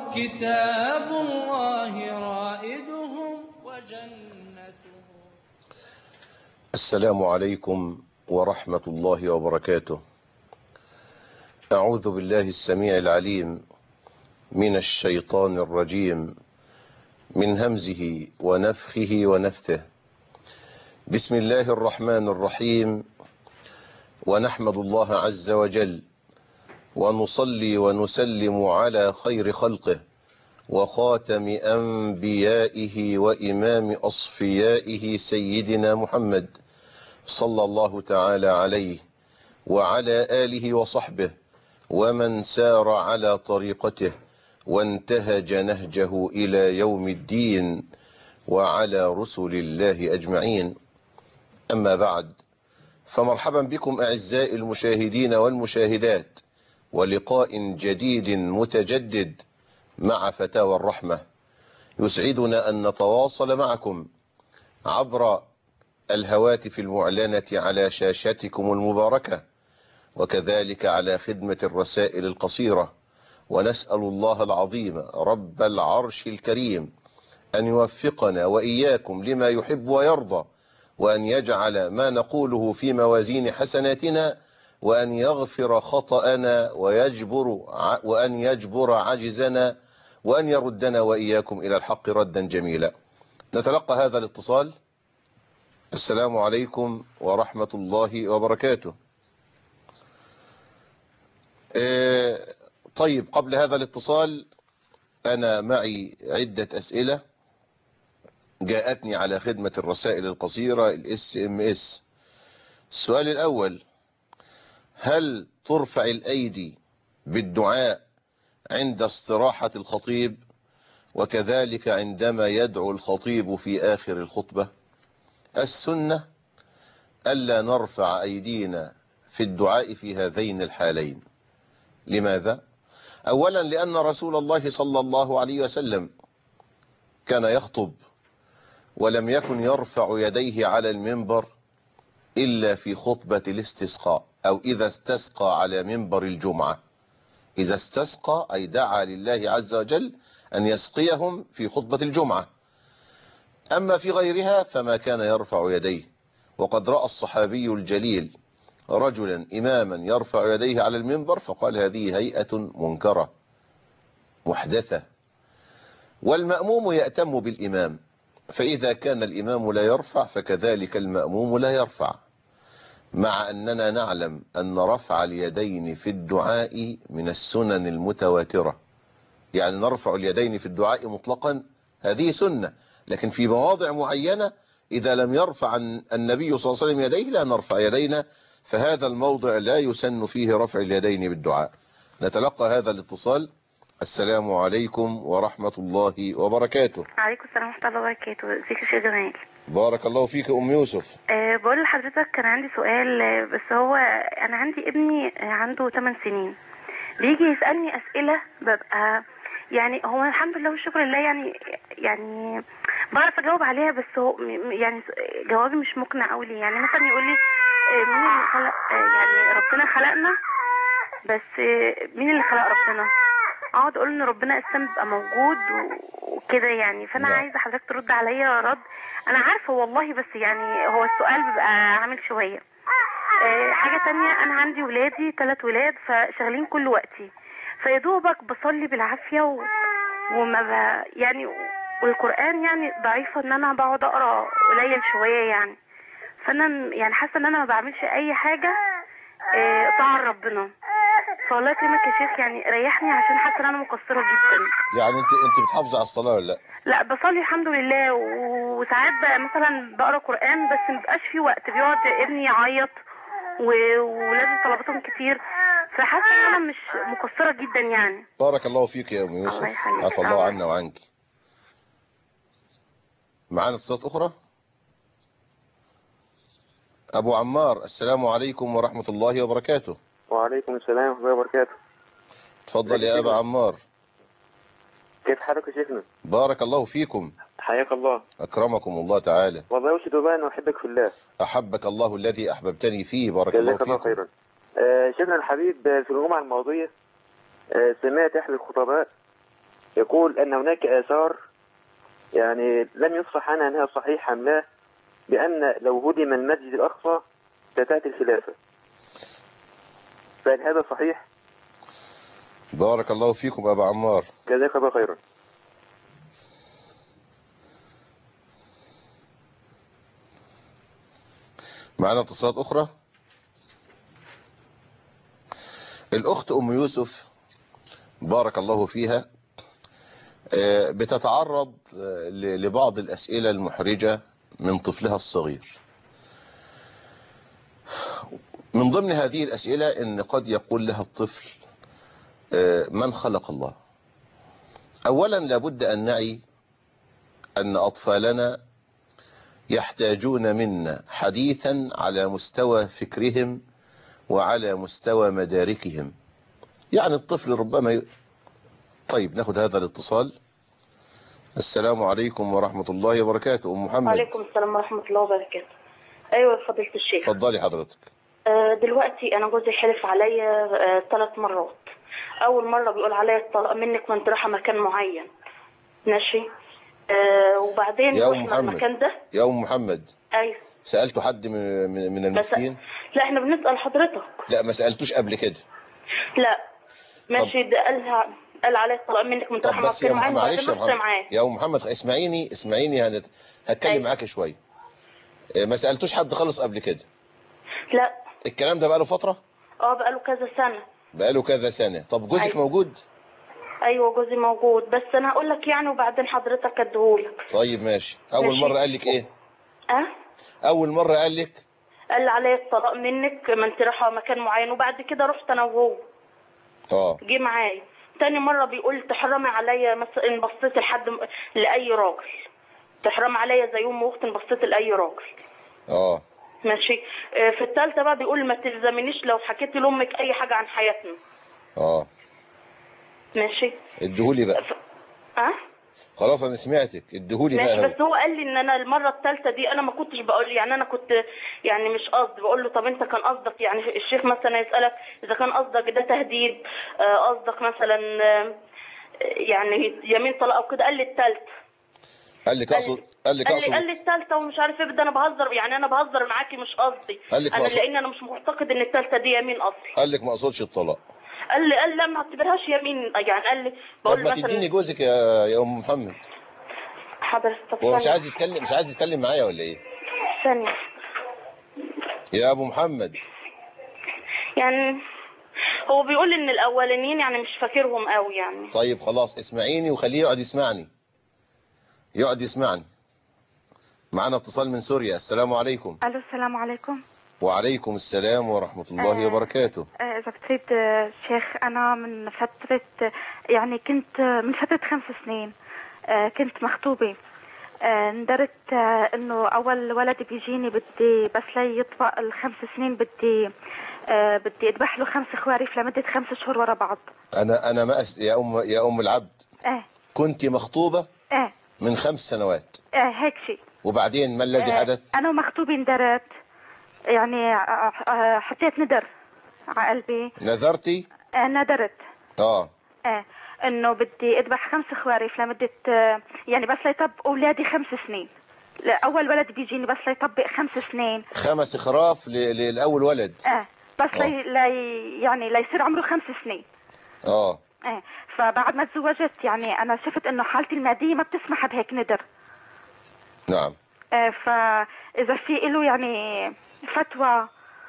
كتاب الله رائدهم وجنته السلام عليكم ورحمة الله وبركاته أعوذ بالله السميع العليم من الشيطان الرجيم من همزه ونفخه ونفثه بسم الله الرحمن الرحيم ونحمد الله عز وجل ونصلي ونسلم على خير خلقه وخاتم أنبيائه وإمام أصفيائه سيدنا محمد صلى الله تعالى عليه وعلى آله وصحبه ومن سار على طريقته وانتهج نهجه إلى يوم الدين وعلى رسل الله أجمعين أما بعد فمرحبا بكم أعزائي المشاهدين والمشاهدات ولقاء جديد متجدد مع فتاوى الرحمة يسعدنا أن نتواصل معكم عبر الهواتف المعلنة على شاشتكم المباركة وكذلك على خدمة الرسائل القصيرة ونسأل الله العظيم رب العرش الكريم أن يوفقنا وإياكم لما يحب ويرضى وأن يجعل ما نقوله في موازين حسناتنا وأن يغفر خطأنا ويجبر وأن يجبر عجزنا وأن يردنا وإياكم إلى الحق ردا جميلا نتلقى هذا الاتصال السلام عليكم ورحمة الله وبركاته طيب قبل هذا الاتصال أنا معي عدة أسئلة جاءتني على خدمة الرسائل القصيرة الاس ام اس السؤال الأول هل ترفع الأيدي بالدعاء عند استراحة الخطيب وكذلك عندما يدعو الخطيب في آخر الخطبة السنة ألا نرفع أيدينا في الدعاء في هذين الحالين لماذا؟ أولا لأن رسول الله صلى الله عليه وسلم كان يخطب ولم يكن يرفع يديه على المنبر إلا في خطبة الاستسقاء أو إذا استسقى على منبر الجمعة إذا استسقى أي دعا لله عز وجل أن يسقيهم في خطبة الجمعة أما في غيرها فما كان يرفع يديه وقد رأى الصحابي الجليل رجلا إماما يرفع يديه على المنبر فقال هذه هيئة منكرة محدثة والمأموم يأتم بالإمام فإذا كان الإمام لا يرفع فكذلك المأموم لا يرفع مع أننا نعلم أن رفع اليدين في الدعاء من السنن المتواترة يعني نرفع اليدين في الدعاء مطلقا هذه سنة لكن في مواضع معينة إذا لم يرفع النبي صلى الله عليه وسلم يديه لا نرفع يدينا فهذا الموضع لا يسن فيه رفع اليدين بالدعاء نتلقى هذا الاتصال السلام عليكم ورحمة الله وبركاته عليكم السلام ورحمة الله وبركاته ازيك يا شيخ جمال بارك الله فيك أم يوسف أه بقول لحضرتك كان عندي سؤال آه، بس هو أنا عندي ابني آه، عنده 8 سنين بيجي يسألني أسئلة ببقى يعني هو الحمد لله والشكر لله يعني يعني بعرف أجاوب عليها بس هو م- م- يعني جوابي مش مقنع قوي ليه يعني مثلا يقول لي آه، مين اللي خلق آه، يعني ربنا خلقنا بس آه، مين اللي خلق ربنا اقعد اقول ان ربنا اساسا بيبقى موجود و- وكده يعني فانا نعم. عايزه حضرتك ترد عليا رد انا عارفه والله بس يعني هو السؤال بيبقى عامل شويه آه، حاجه تانية انا عندي ولادي ثلاث ولاد فشغالين كل وقتي فيا دوبك بصلي بالعافيه و... وما ب... يعني والقران يعني ضعيفه ان انا بقعد اقرا قليل شويه يعني فانا م- يعني حاسه ان انا ما بعملش اي حاجه آه، طاعه ربنا فوالله يكرمك يا شيخ يعني ريحني عشان حاسه ان انا مقصره جدا يعني أنت أنت بتحافظ على الصلاة ولا لا لا بصلي الحمد لله و- وساعات بقى مثلا بقرا قران بس مبقاش في وقت بيقعد ابني يعيط و- ولازم طلباتهم كتير فحاسه ان انا مش مقصره جدا يعني بارك الله فيك يا أم الله يوسف يخليك. عفى الله آه. عنا وعنك معانا اتصالات أخرى أبو عمار السلام عليكم ورحمة الله وبركاته وعليكم السلام ورحمة الله وبركاته تفضل يا أبا عمار كيف حالك يا شيخنا بارك الله فيكم حياك الله أكرمكم الله تعالى والله أشهد بقى أن أحبك في الله أحبك الله الذي أحببتني فيه بارك الله جزاك الله فيكم خيرا آه، شيخنا الحبيب آه، في الجمعة الماضية آه، سمعت أحد الخطباء يقول أن هناك آثار يعني لم يصح عنها أنها صحيحة أم لا بأن لو هدم المسجد الأقصى ستأتي الخلافة فهل هذا صحيح؟ بارك الله فيكم أبا عمار جزاك الله خيرا معنا اتصالات أخرى الأخت أم يوسف بارك الله فيها آه، بتتعرض آه، ل- لبعض الأسئلة المحرجة من طفلها الصغير من ضمن هذه الأسئلة أن قد يقول لها الطفل آه، من خلق الله أولا لابد أن نعي أن أطفالنا يحتاجون منا حديثا على مستوى فكرهم وعلى مستوى مداركهم يعني الطفل ربما ي... طيب ناخد هذا الاتصال السلام عليكم ورحمة الله وبركاته أم محمد وعليكم السلام ورحمة الله وبركاته أيوة يا فضيلة الشيخ اتفضلي حضرتك آه، دلوقتي أنا جوزي حلف عليا ثلاث مرات أول مرة بيقول عليا الطلاق منك وأنت رايحة مكان معين ماشي آه، وبعدين يا أم رحنا محمد. المكان ده يا أم محمد أيوة سألتوا حد من من من بس المفتين لا احنا بنسأل حضرتك لا ما سألتوش قبل كده لا ماشي ده قالها قال عليا الطلاق منك وأنت طب رايحة بس يا مكان معين محمد معلش يا وبعدين رحت محمد معاه يا أم محمد اسمعيني اسمعيني هنت... هتكلم أيوة. معاك شوية آه، ما سألتوش حد خالص قبل كده لا الكلام ده بقاله فترة اه بقاله كذا سنة بقاله كذا سنة طب جوزك أيوة. موجود أيوة جوزي موجود بس أنا هقول لك يعني وبعدين حضرتك أديهولك طيب ماشي أول ماشي. مرة قال لك إيه أه أول مرة قال لك قال لي عليا الطلاق منك ما انت رايحه مكان معين وبعد كده رحت انا وهو اه جه معايا تاني مره بيقول تحرمي عليا مثلا ان بصيت لحد م- لاي راجل تحرمي عليا زي ام واخت ان بصيت لاي راجل اه ماشي آه، في الثالثه بقى بيقول ما تلزمنيش لو حكيت لامك اي حاجه عن حياتنا اه ماشي اديهولي بقى اه خلاص انا سمعتك اديهولي ماشي بقى بس هو قال لي ان انا المره الثالثه دي انا ما كنتش بقول يعني انا كنت يعني مش قصدي بقول له طب انت كان قصدك يعني الشيخ مثلا يسالك اذا كان قصدك ده تهديد آه، قصدك مثلا آه، يعني يمين طلاق او كده قال لي الثالثه قال لك اقصد قال لك قال لي قال اقصد لي الثالثه ومش عارف ايه ده انا بهزر يعني انا بهزر معاكي مش قصدي قال لك انا مقصود- لان انا مش معتقد ان الثالثه دي يمين اصلا قال لك ما اقصدش الطلاق قال لي قال لي لا ما اعتبرهاش يمين يعني قال لي طب بقول ما تديني مثلا جوزك يا يا ام محمد حضرتك طب هو مش ثانية- عايز يتكلم مش عايز يتكلم معايا ولا ايه ثانيه يا ابو محمد يعني هو بيقول ان الاولانيين يعني مش فاكرهم قوي يعني طيب خلاص اسمعيني وخليه يقعد يسمعني يقعد يسمعني معنا اتصال من سوريا السلام عليكم الو السلام عليكم وعليكم السلام ورحمة الله آه. وبركاته آه، اذا بتريد آه، شيخ انا من فتره آه، يعني كنت آه، من فتره خمس سنين آه، كنت مخطوبه آه، ندرت آه، انه اول ولد بيجيني بدي بس لي يطبق الخمس سنين بدي آه، بدي اذبح له خمس خواريف لمده خمس شهور ورا بعض انا انا ما أس... يا ام يا ام العبد ايه كنت مخطوبة ايه من خمس سنوات ايه هيك شيء وبعدين ما الذي آه، حدث انا ومخطوبي ندرت يعني آه، آه، حطيت ندر على قلبي نذرتي آه، ندرت اه ايه انه بدي اذبح خمس خوارف لمدة آه، يعني بس ليطبق اولادي خمس سنين لا، اول ولد بيجيني بس ليطبق خمس سنين خمس خراف ل... للاول ولد اه بس لي, لي يعني ليصير عمره خمس سنين اه ايه فبعد ما تزوجت يعني انا شفت انه حالتي المادية ما بتسمح بهيك ندر نعم ايه فاذا في له يعني فتوى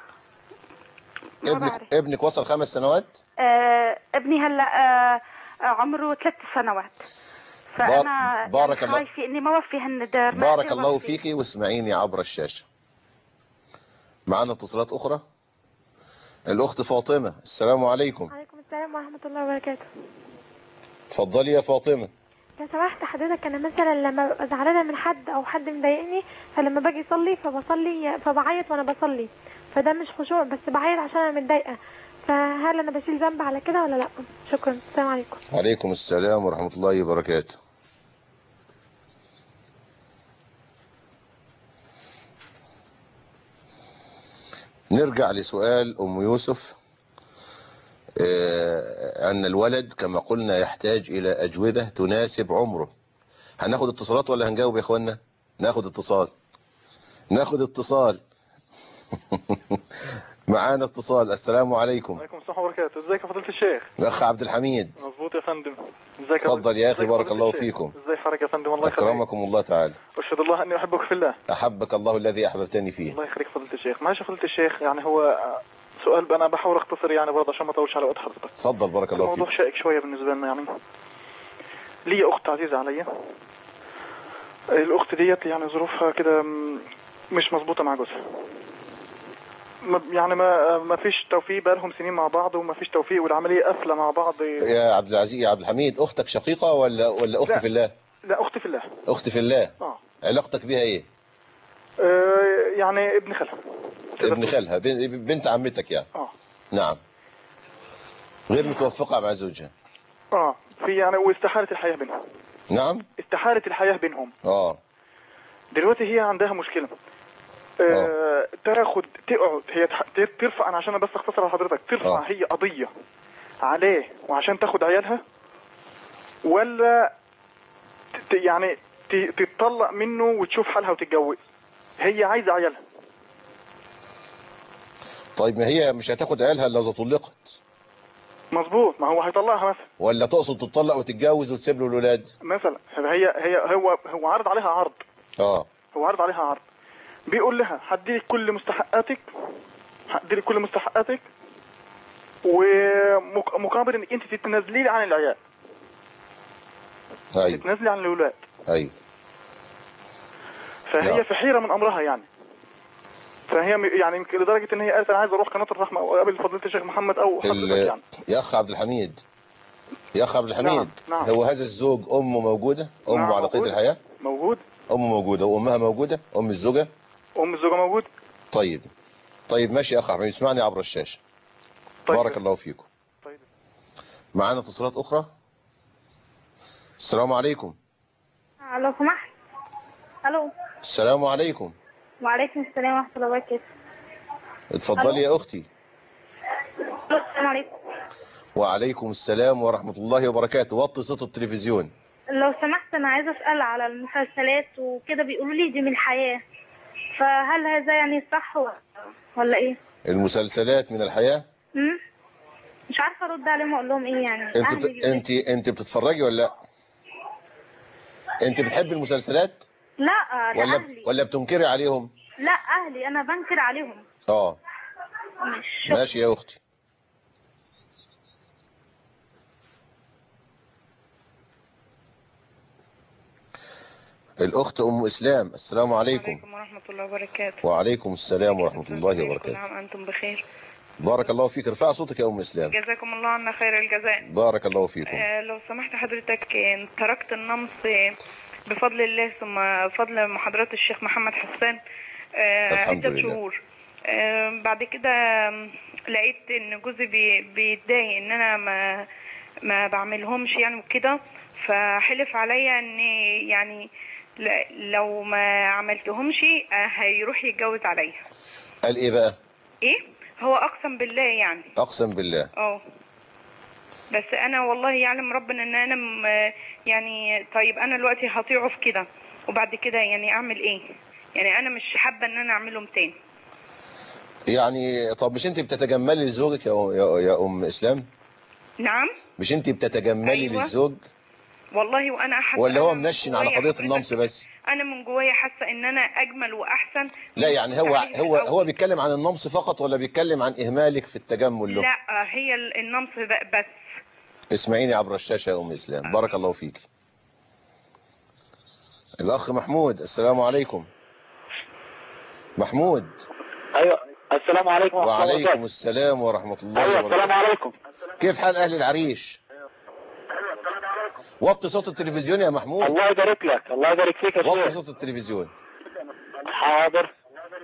ما ابنك بعرف ابنك وصل خمس سنوات آه ابني هلا آه آه، عمره ثلاث سنوات فانا بارك يعني الله- خايفه اني ما اوفي هالندر ما بارك أقدر الله أوفي. فيك واسمعيني عبر الشاشة معنا اتصالات أخرى الأخت فاطمة السلام عليكم وعليكم السلام ورحمة الله وبركاته اتفضلي يا فاطمة لو سمحت حضرتك أنا مثلا لما ببقى زعلانة من حد أو حد مضايقني فلما باجي أصلي فبصلي فبعيط وأنا بصلي فده مش خشوع بس بعيط عشان أنا متضايقة فهل أنا بشيل ذنب على كده ولا لأ؟ شكرا السلام عليكم عليكم السلام ورحمة الله وبركاته نرجع لسؤال أم يوسف آه، أن الولد كما قلنا يحتاج إلى أجوبة تناسب عمره هناخد اتصالات ولا هنجاوب يا إخوانا ناخد اتصال ناخد اتصال معانا اتصال السلام عليكم وعليكم السلام وبركاته ازيك يا فضيلة الشيخ الأخ عبد الحميد مظبوط يا فندم ازيك يا اتفضل يا أخي ازيك بارك فضيلة الله الشيخ؟ فيكم ازي حضرتك يا فندم الله يخليك أكرمكم الله تعالى اشهد الله اني احبك في الله أحبك الله الذي أحببتني فيه الله يخليك فضيلة الشيخ معلش يا فضيلة الشيخ يعني هو آه، سؤال بقى انا بحاول اختصر يعني برضه عشان ما اطولش على وقت حضرتك اتفضل بارك الله الموضوع فيك شائك شويه بالنسبه لنا يعني لي اخت عزيزه عليا الاخت ديت يعني ظروفها كده م- مش مظبوطه مع جوزها ما- يعني ما ما فيش توفيق بقى لهم سنين مع بعض وما فيش توفيق والعمليه قافله مع بعض يا عبد العزيز يا عبد الحميد أختك شقيقة ولا ولا أخت لا. في الله لا اختي في الله أخت في الله اه علاقتك بها إيه آه، يعني ابن خالها تقدر ابن تقول. خالها بن- بنت عمتك يعني اه نعم غير متوفقة مع زوجها اه في يعني واستحالت الحياه بينهم نعم استحالت الحياه بينهم اه دلوقتي هي عندها مشكله آه تاخد تقعد هي تح- ت- ترفع انا عشان بس اختصر على حضرتك ترفع آه. هي قضيه عليه وعشان تاخد عيالها ولا ت- يعني ت- تتطلق منه وتشوف حالها وتتجوز هي عايزه عيالها طيب ما هي مش هتاخد عيالها الا اذا طلقت مظبوط ما هو هيطلقها مثلا ولا تقصد تطلق وتتجوز وتسيب له الولاد مثلا هي هي هو هو عرض عليها عرض اه هو عرض عليها عرض بيقول لها هديلك كل مستحقاتك هديلك كل مستحقاتك ومقابل انك انت تتنازلي لي عن العيال ايوه تتنازلي عن الاولاد ايوه فهي نعم. في حيره من امرها يعني فهي م- يعني يمكن لدرجه ان هي قالت انا عايز اروح قناه الرحمه واقابل فضيله الشيخ محمد او حضرتك ال... يعني يا اخ عبد الحميد يا اخ عبد الحميد نعم، نعم. هو هذا الزوج امه موجوده امه نعم، على قيد موجودة. الحياه موجود امه موجوده وامها موجوده ام الزوجه ام الزوجه موجود طيب طيب ماشي يا اخ حميد اسمعني عبر الشاشه طيب. بارك الله فيكم طيب. معانا اتصالات اخرى السلام عليكم لو سمحت الو السلام عليكم وعليكم السلام ورحمه الله وبركاته اتفضلي يا اختي ألو، السلام عليكم وعليكم السلام ورحمة الله وبركاته وطي صوت التلفزيون لو سمحت انا عايزه اسال على المسلسلات وكده بيقولوا لي دي من الحياه فهل هذا يعني صح ولا- ولا ايه المسلسلات من الحياة امم مش عارفه ارد عليهم واقول لهم ايه يعني انت أهلي بت... بيقولوا- انت انت بتتفرجي ولا لا انت بتحبي المسلسلات لا ده ولا اهلي ولا بتنكري عليهم لا اهلي انا بنكر عليهم اه مش ماشي يا اختي الاخت ام اسلام السلام عليكم عليكم ورحمة الله وبركاته وعليكم السلام ورحمة الله كل وبركاته عام أنتم بخير بارك الله فيك ارفع صوتك يا ام اسلام جزاكم الله عنا خير الجزاء بارك الله فيكم آه، لو سمحت حضرتك آه، تركت النمص آه، بفضل الله ثم فضل محاضرات الشيخ محمد حسان آه، الحمد عدة لله. شهور آه، بعد كده آم، لقيت ان جوزي بي- بيتضايق ان انا ما ما بعملهمش يعني وكده فحلف عليا ان يعني ل- لو ما عملتهمش آه، هيروح يتجوز عليا قال ايه بقى ايه هو اقسم بالله يعني اقسم بالله اه بس انا والله يعلم ربنا ان انا م... يعني طيب انا دلوقتي هطيعه في كده وبعد كده يعني اعمل ايه يعني انا مش حابه ان انا اعملهم تاني يعني طب مش انت بتتجملي لزوجك يا يا, يا ام اسلام نعم مش انت بتتجملي أيوة. للزوج والله وانا حاسه ولا هو أنا من منشن على جوايا قضية حضرتك- النمص بس انا من جوايا حاسه ان انا اجمل واحسن لا يعني هو عليه هو الأول. هو بيتكلم عن النمص فقط ولا بيتكلم عن اهمالك في التجمل له لا هي ال- النمص ب- بس اسمعيني عبر الشاشة يا ام اسلام بارك الله فيك الاخ محمود السلام عليكم محمود ايوه السلام عليكم ورحمه الله وعليكم وبركاته السلام ورحمة الله ايوه وبركاته السلام عليكم كيف حال اهل العريش وطي صوت التلفزيون يا محمود الله يبارك لك الله يبارك فيك يا وطي شيخ صوت التلفزيون حاضر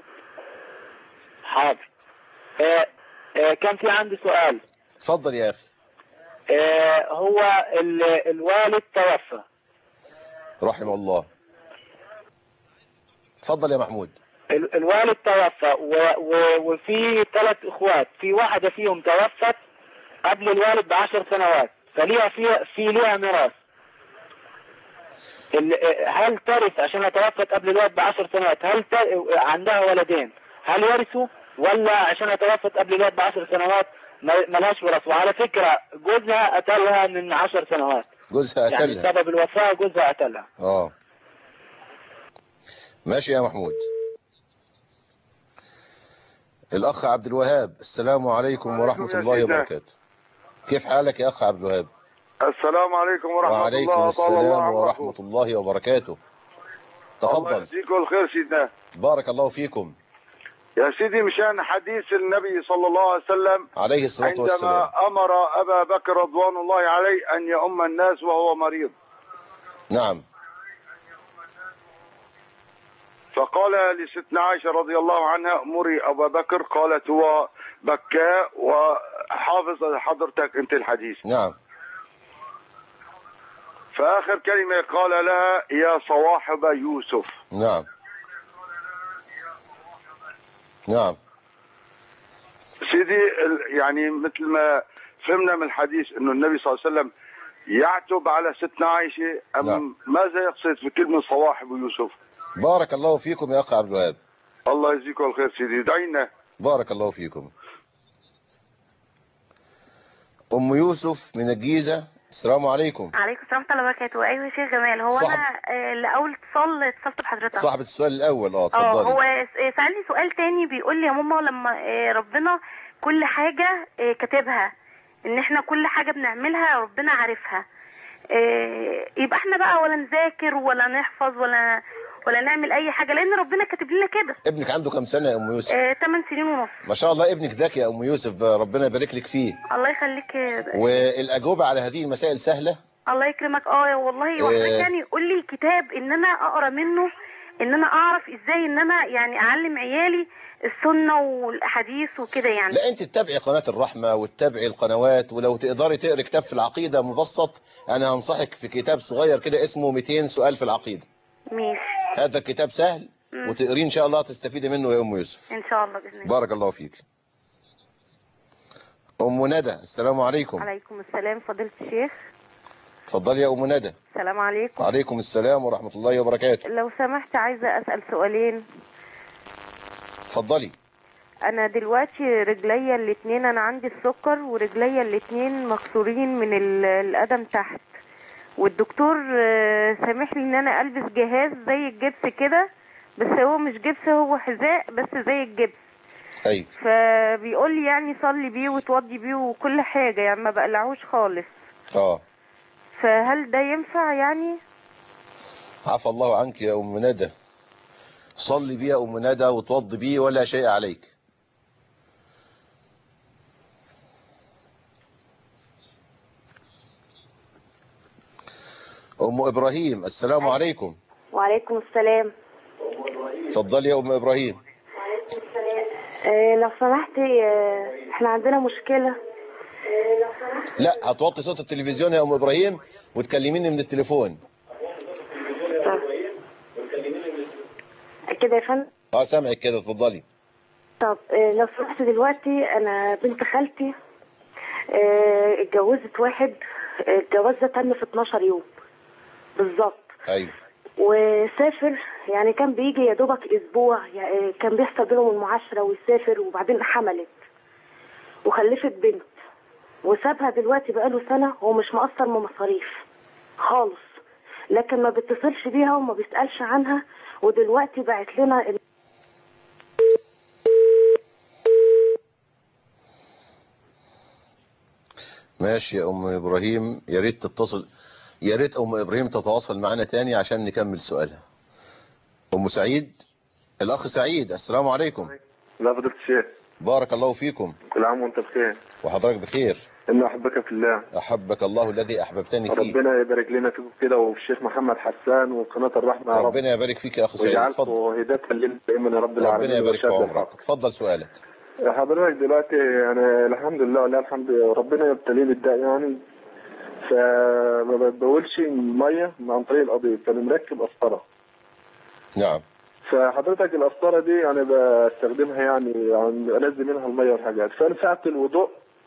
حاضر آه آه كان في عندي سؤال اتفضل يا اخي آه هو ال- الوالد توفى رحم الله اتفضل يا محمود ال- الوالد توفى و- و- وفي ثلاث اخوات في واحدة فيهم توفت قبل الوالد بعشر سنوات فليها في في ليها ميراث ال- هل ترث عشان توفت قبل الوالد بعشر سنوات هل ت- عندها ولدين هل يرثوا ولا عشان توفت قبل الوالد بعشر سنوات ما- ملهاش ورث وعلى فكرة جوزها قتلها من عشر سنوات جوزها يعني قتلها سبب الوفاة جوزها قتلها اه ماشي يا محمود الأخ عبد الوهاب السلام عليكم ورحمة يا الله سيدنا. وبركاته كيف حالك يا أخ عبد الوهاب السلام عليكم ورحمة وعليكم الله السلام طال الله ورحمة عمركم. الله وبركاته الله تفضل يجزيكم الخير سيدنا بارك الله فيكم يا سيدي مشان حديث النبي صلى الله عليه وسلم عليه الصلاة والسلام عندما أمر أبا بكر رضوان الله عليه أن يؤم الناس وهو مريض نعم فقال لستنا عائشة رضي الله عنها أمري أبا بكر قالت هو بكاء وحافظ حضرتك أنت الحديث نعم فآخر كلمة قال لها يا صواحب يوسف نعم نعم سيدي ال- يعني مثل ما فهمنا من الحديث انه النبي صلى الله عليه وسلم يعتب على ستنا عائشه ام نعم. ماذا يقصد في كلمه صواحب يوسف؟ بارك الله فيكم يا أخ عبد الوهاب الله يجزيكم الخير سيدي دعينا بارك الله فيكم أم يوسف من الجيزة السلام عليكم عليكم السلام ورحمه الله وبركاته ايوه يا شيخ جمال هو صاحب- انا آه، لاول اتصال اتصلت بحضرتك صاحبة السؤال الأول اه اه اتفضلي هو س- سألني سؤال تاني بيقول لي يا ماما لما آه، ربنا كل حاجة آه، كاتبها ان احنا كل حاجة بنعملها ربنا عارفها آه، يبقى احنا بقى ولا نذاكر ولا نحفظ ولا ولا نعمل اي حاجة لان ربنا كاتب لنا كده ابنك عنده كم سنة يا أم يوسف 8 سنين ونص ما شاء الله ابنك ذكي يا أم يوسف ربنا يبارك لك فيه الله يخليك آه، والأجوبة على هذه المسائل سهلة الله يكرمك اه والله وحضرتك إيه. يعني قول لي كتاب ان انا اقرا منه ان انا اعرف ازاي ان انا يعني اعلم عيالي السنه والاحاديث وكده يعني لا انت تتابعي قناة الرحمة وتتابعي القنوات ولو تقدري تقري كتاب في العقيدة مبسط انا هنصحك في كتاب صغير كده اسمه 200 سؤال في العقيدة ماشي هذا الكتاب سهل مم. وتقريه ان شاء الله تستفيدي منه يا ام يوسف ان شاء الله باذن الله بارك الله فيك ام ندى السلام عليكم عليكم السلام فضيله الشيخ اتفضلي يا ام ندى السلام عليكم وعليكم السلام ورحمة الله وبركاته لو سمحت عايزه اسال سؤالين اتفضلي انا دلوقتي رجليا الاتنين انا عندي السكر ورجليا الاتنين مكسورين من ال- القدم تحت والدكتور آه، سامح لي ان انا البس جهاز زي الجبس كده بس هو مش جبس هو حذاء بس زي الجبس ايوه فبيقول لي يعني صلي بيه وتوضي بيه وكل حاجه يعني ما بقلعوش خالص اه فهل ده ينفع يعني عفى الله عنك يا ام ندى صلي بيه يا ام ندى وتوضي بيه ولا شيء عليك ام ابراهيم السلام عليكم وعليكم السلام اتفضلي يا ام ابراهيم آه لو سمحتي آه احنا عندنا مشكلة لا هتوطي صوت التلفزيون يا ام ابراهيم وتكلميني من التليفون كده يا فندم اه سامعك كده اتفضلي طب آه لو سمحت دلوقتي انا بنت خالتي آه اتجوزت واحد آه، الجواز ده تم في 12 يوم بالظبط ايوه وسافر يعني كان بيجي يا دوبك اسبوع يعني كان بيحصل بينهم المعاشره ويسافر وبعدين حملت وخلفت بنت وسابها دلوقتي بقاله سنه هو مش مقصر من مصاريف خالص لكن ما بيتصلش بيها وما بيسالش عنها ودلوقتي بعت لنا ال- ماشي يا ام ابراهيم يا ريت تتصل يا ريت ام ابراهيم تتواصل معنا تاني عشان نكمل سؤالها ام سعيد الاخ سعيد السلام عليكم لا فضيلة الشيخ بارك الله فيكم كل عام وانت بخير وحضرتك بخير إن أحبك في الله احبك الله الذي احببتني فيه ربنا يبارك لنا فيكم كده وفي الشيخ محمد حسان وقناة الرحمة يا رب ربنا يبارك فيك يا اخ سعيد اتفضل ويجعلكم هداية لنا دائما يا رب العالمين ربنا يبارك في وشهادة عمرك الحق. اتفضل سؤالك حضرتك دلوقتي يعني الحمد لله ولا الحمد لله ربنا يبتليني بالداء يعني فما بتبولش ميه عن طريق القضيب فانا مركب قسطره نعم فحضرتك القسطره دي يعني بستخدمها يعني, يعني انزل منها الميه والحاجات فانا ساعه الوضوء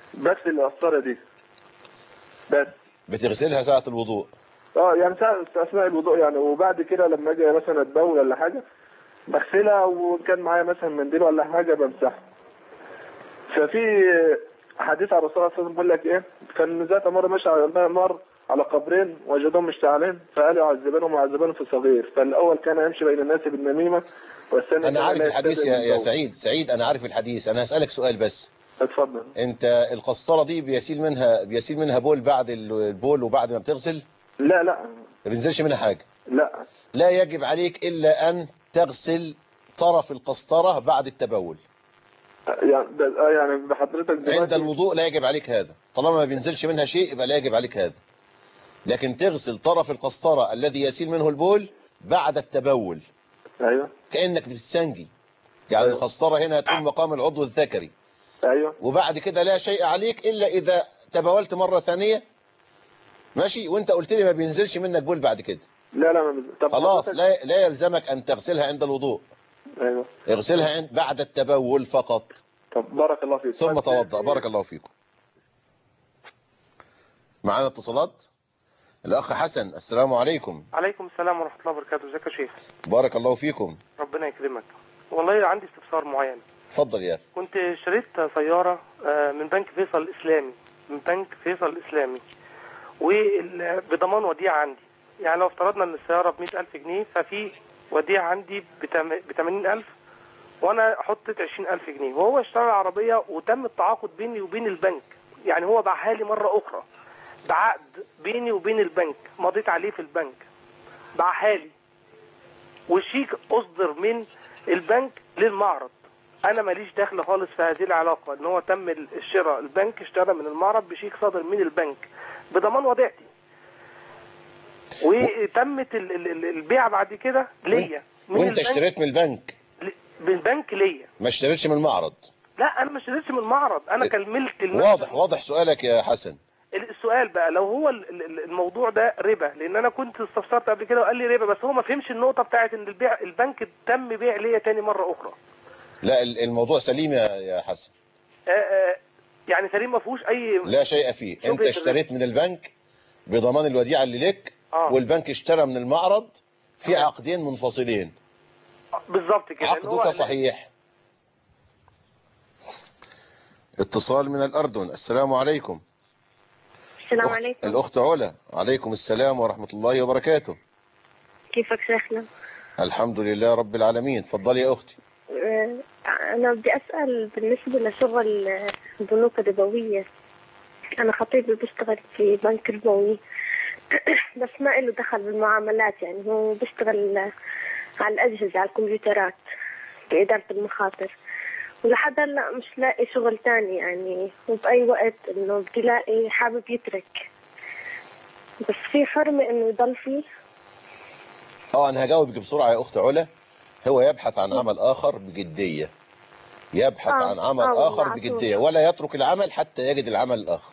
بغسل القسطره دي بس بتغسلها ساعة الوضوء اه يعني ساعة اثناء الوضوء يعني وبعد كده لما اجي مثلا اتبول ولا حاجه بغسلها وكان معايا مثلا منديل ولا حاجه بمسحها ففي حديث على الرسول صلى الله عليه وسلم بيقول لك ايه كان ذات مره ماشي على مر على قبرين وجدهم مشتعلين فقال يعذبانهم ويعذبانهم في صغير فالاول كان يمشي بين الناس بالنميمه والثاني انا كان عارف لا الحديث يستتر يا, من يا بول. سعيد سعيد انا عارف الحديث انا هسألك سؤال بس اتفضل انت القسطرة دي بيسيل منها بيسيل منها بول بعد البول وبعد ما بتغسل لا لا ما بينزلش منها حاجة لا لا يجب عليك إلا أن تغسل طرف القسطرة بعد التبول يعني ده- آه يعني بحضرتك عند دلوقتي الوضوء لا يجب عليك هذا طالما ما بينزلش منها شيء يبقى لا يجب عليك هذا لكن تغسل طرف القسطرة الذي يسيل منه البول بعد التبول ايوه كأنك بتتسنجي يعني القسطرة هنا تقوم مقام العضو الذكري ايوه وبعد كده لا شيء عليك إلا إذا تبولت مرة ثانية ماشي وانت قلت لي ما بينزلش منك بول بعد كده لا لا ما طب خلاص حضرتك- لا لا يلزمك أن تغسلها عند الوضوء ايوه اغسلها عند بعد التبول فقط طب بارك الله فيك ثم توضأ بارك الله فيكم معانا اتصالات الأخ حسن السلام عليكم عليكم السلام ورحمة الله وبركاته ازيك يا شيخ بارك الله فيكم ربنا يكرمك والله عندي استفسار معين اتفضل يا أخي كنت شريت سيارة آه، من بنك فيصل الإسلامي من بنك فيصل الإسلامي وبضمان وديعة عندي يعني لو افترضنا ان السيارة ب ألف جنيه ففي وديعة عندي ب 80000 وانا حطيت 20000 جنيه وهو اشترى العربية وتم التعاقد بيني وبين البنك يعني هو باعها لي مرة أخرى بعقد بيني وبين البنك مضيت عليه في البنك باعها لي والشيك أصدر من البنك للمعرض انا ماليش دخل خالص في هذه العلاقه ان هو تم الشراء البنك اشترى من المعرض بشيك صادر من البنك بضمان وديعتي وتمت ال- ال- ال- البيع بعد كده ليا من وانت البنك اشتريت من البنك بالبنك ليا ما اشتريتش من المعرض لا انا ما اشتريتش من المعرض انا كملت المكسب. واضح واضح سؤالك يا حسن السؤال بقى لو هو ال- ال- الموضوع ده ربا لان انا كنت استفسرت قبل كده وقال لي ربا بس هو ما فهمش النقطه بتاعت ان البيع البنك تم بيع ليا تاني مره اخرى لا ال- الموضوع سليم يا يا حسن آه، آه، يعني سليم ما فيهوش اي لا شيء فيه انت شبهة اشتريت من البنك بضمان الوديعة اللي لك آه. والبنك اشترى من المعرض في عقدين منفصلين بالظبط كده إن هو- عقدك صحيح اتصال من الأردن السلام عليكم السلام أخت- عليكم الأخت علا عليكم السلام ورحمة الله وبركاته كيفك شيخنا الحمد لله رب العالمين تفضلي يا أختي آه، أنا بدي أسأل بالنسبة لشغل آه، البنوك الربوية أنا خطيبي بيشتغل في بنك ربوي بس ما له دخل بالمعاملات يعني هو بيشتغل آه، على الأجهزة على الكمبيوترات بإدارة المخاطر ولحد هلا مش لاقي شغل تاني يعني وبأي وقت إنه بدي لاقي حابب يترك بس في حرمة إنه يضل فيه اه انا هجاوبك بسرعة يا اخت علا هو يبحث عن عمل اخر بجدية يبحث آه، عن عمل آه، اخر على طول. بجدية ولا يترك العمل حتى يجد العمل الاخر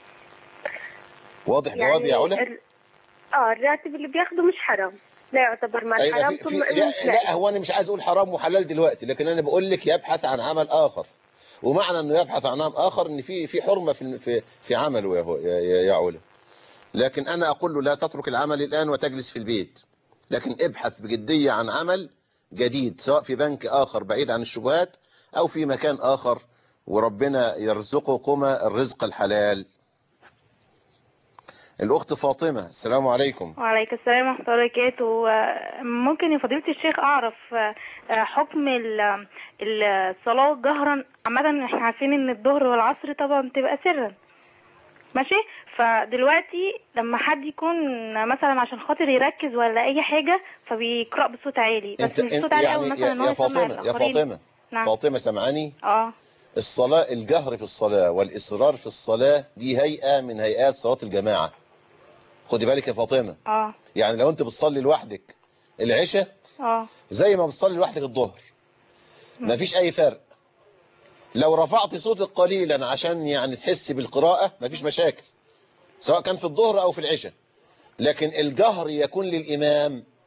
واضح جوابي يا علا الر- اه الراتب اللي بياخده مش حرام لا يعتبر مال أيوة حرام في في ثم انه لا, مش لاقي لا هو انا مش عايز اقول حرام وحلال دلوقتي لكن انا بقول لك يبحث عن عمل اخر ومعنى انه يبحث عن عمل اخر ان في في حرمه في في في عمله يا هو- يا يا, يا علا لكن انا اقول له لا تترك العمل الان وتجلس في البيت لكن ابحث بجديه عن عمل جديد سواء في بنك اخر بعيد عن الشبهات او في مكان اخر وربنا يرزقكما الرزق الحلال الاخت فاطمه السلام عليكم وعليكم السلام ورحمة الله وبركاته آه، ممكن يا فضيلة الشيخ أعرف آه، آه، حكم ال- الصلاة جهرا عامة احنا عارفين إن الظهر والعصر طبعا بتبقى سرا ماشي فدلوقتي لما حد يكون مثلا عشان خاطر يركز ولا أي حاجة فبيقرأ بصوت عالي بس انت مش انت صوت عالي أوي يعني مثلا يا, إن هو يا يسمع فاطمه يا الآخرين فاطمه نعم فاطمه سمعاني اه الصلاة الجهر في الصلاة والإصرار في الصلاة دي هيئة من هيئات صلاة الجماعة خدي بالك يا فاطمة اه يعني لو انت بتصلي لوحدك العشاء اه زي ما بتصلي لوحدك الظهر مفيش أي فرق لو رفعت صوتك قليلا عشان يعني تحس بالقراءة مفيش مشاكل سواء كان في الظهر أو في العشاء لكن الجهر يكون للإمام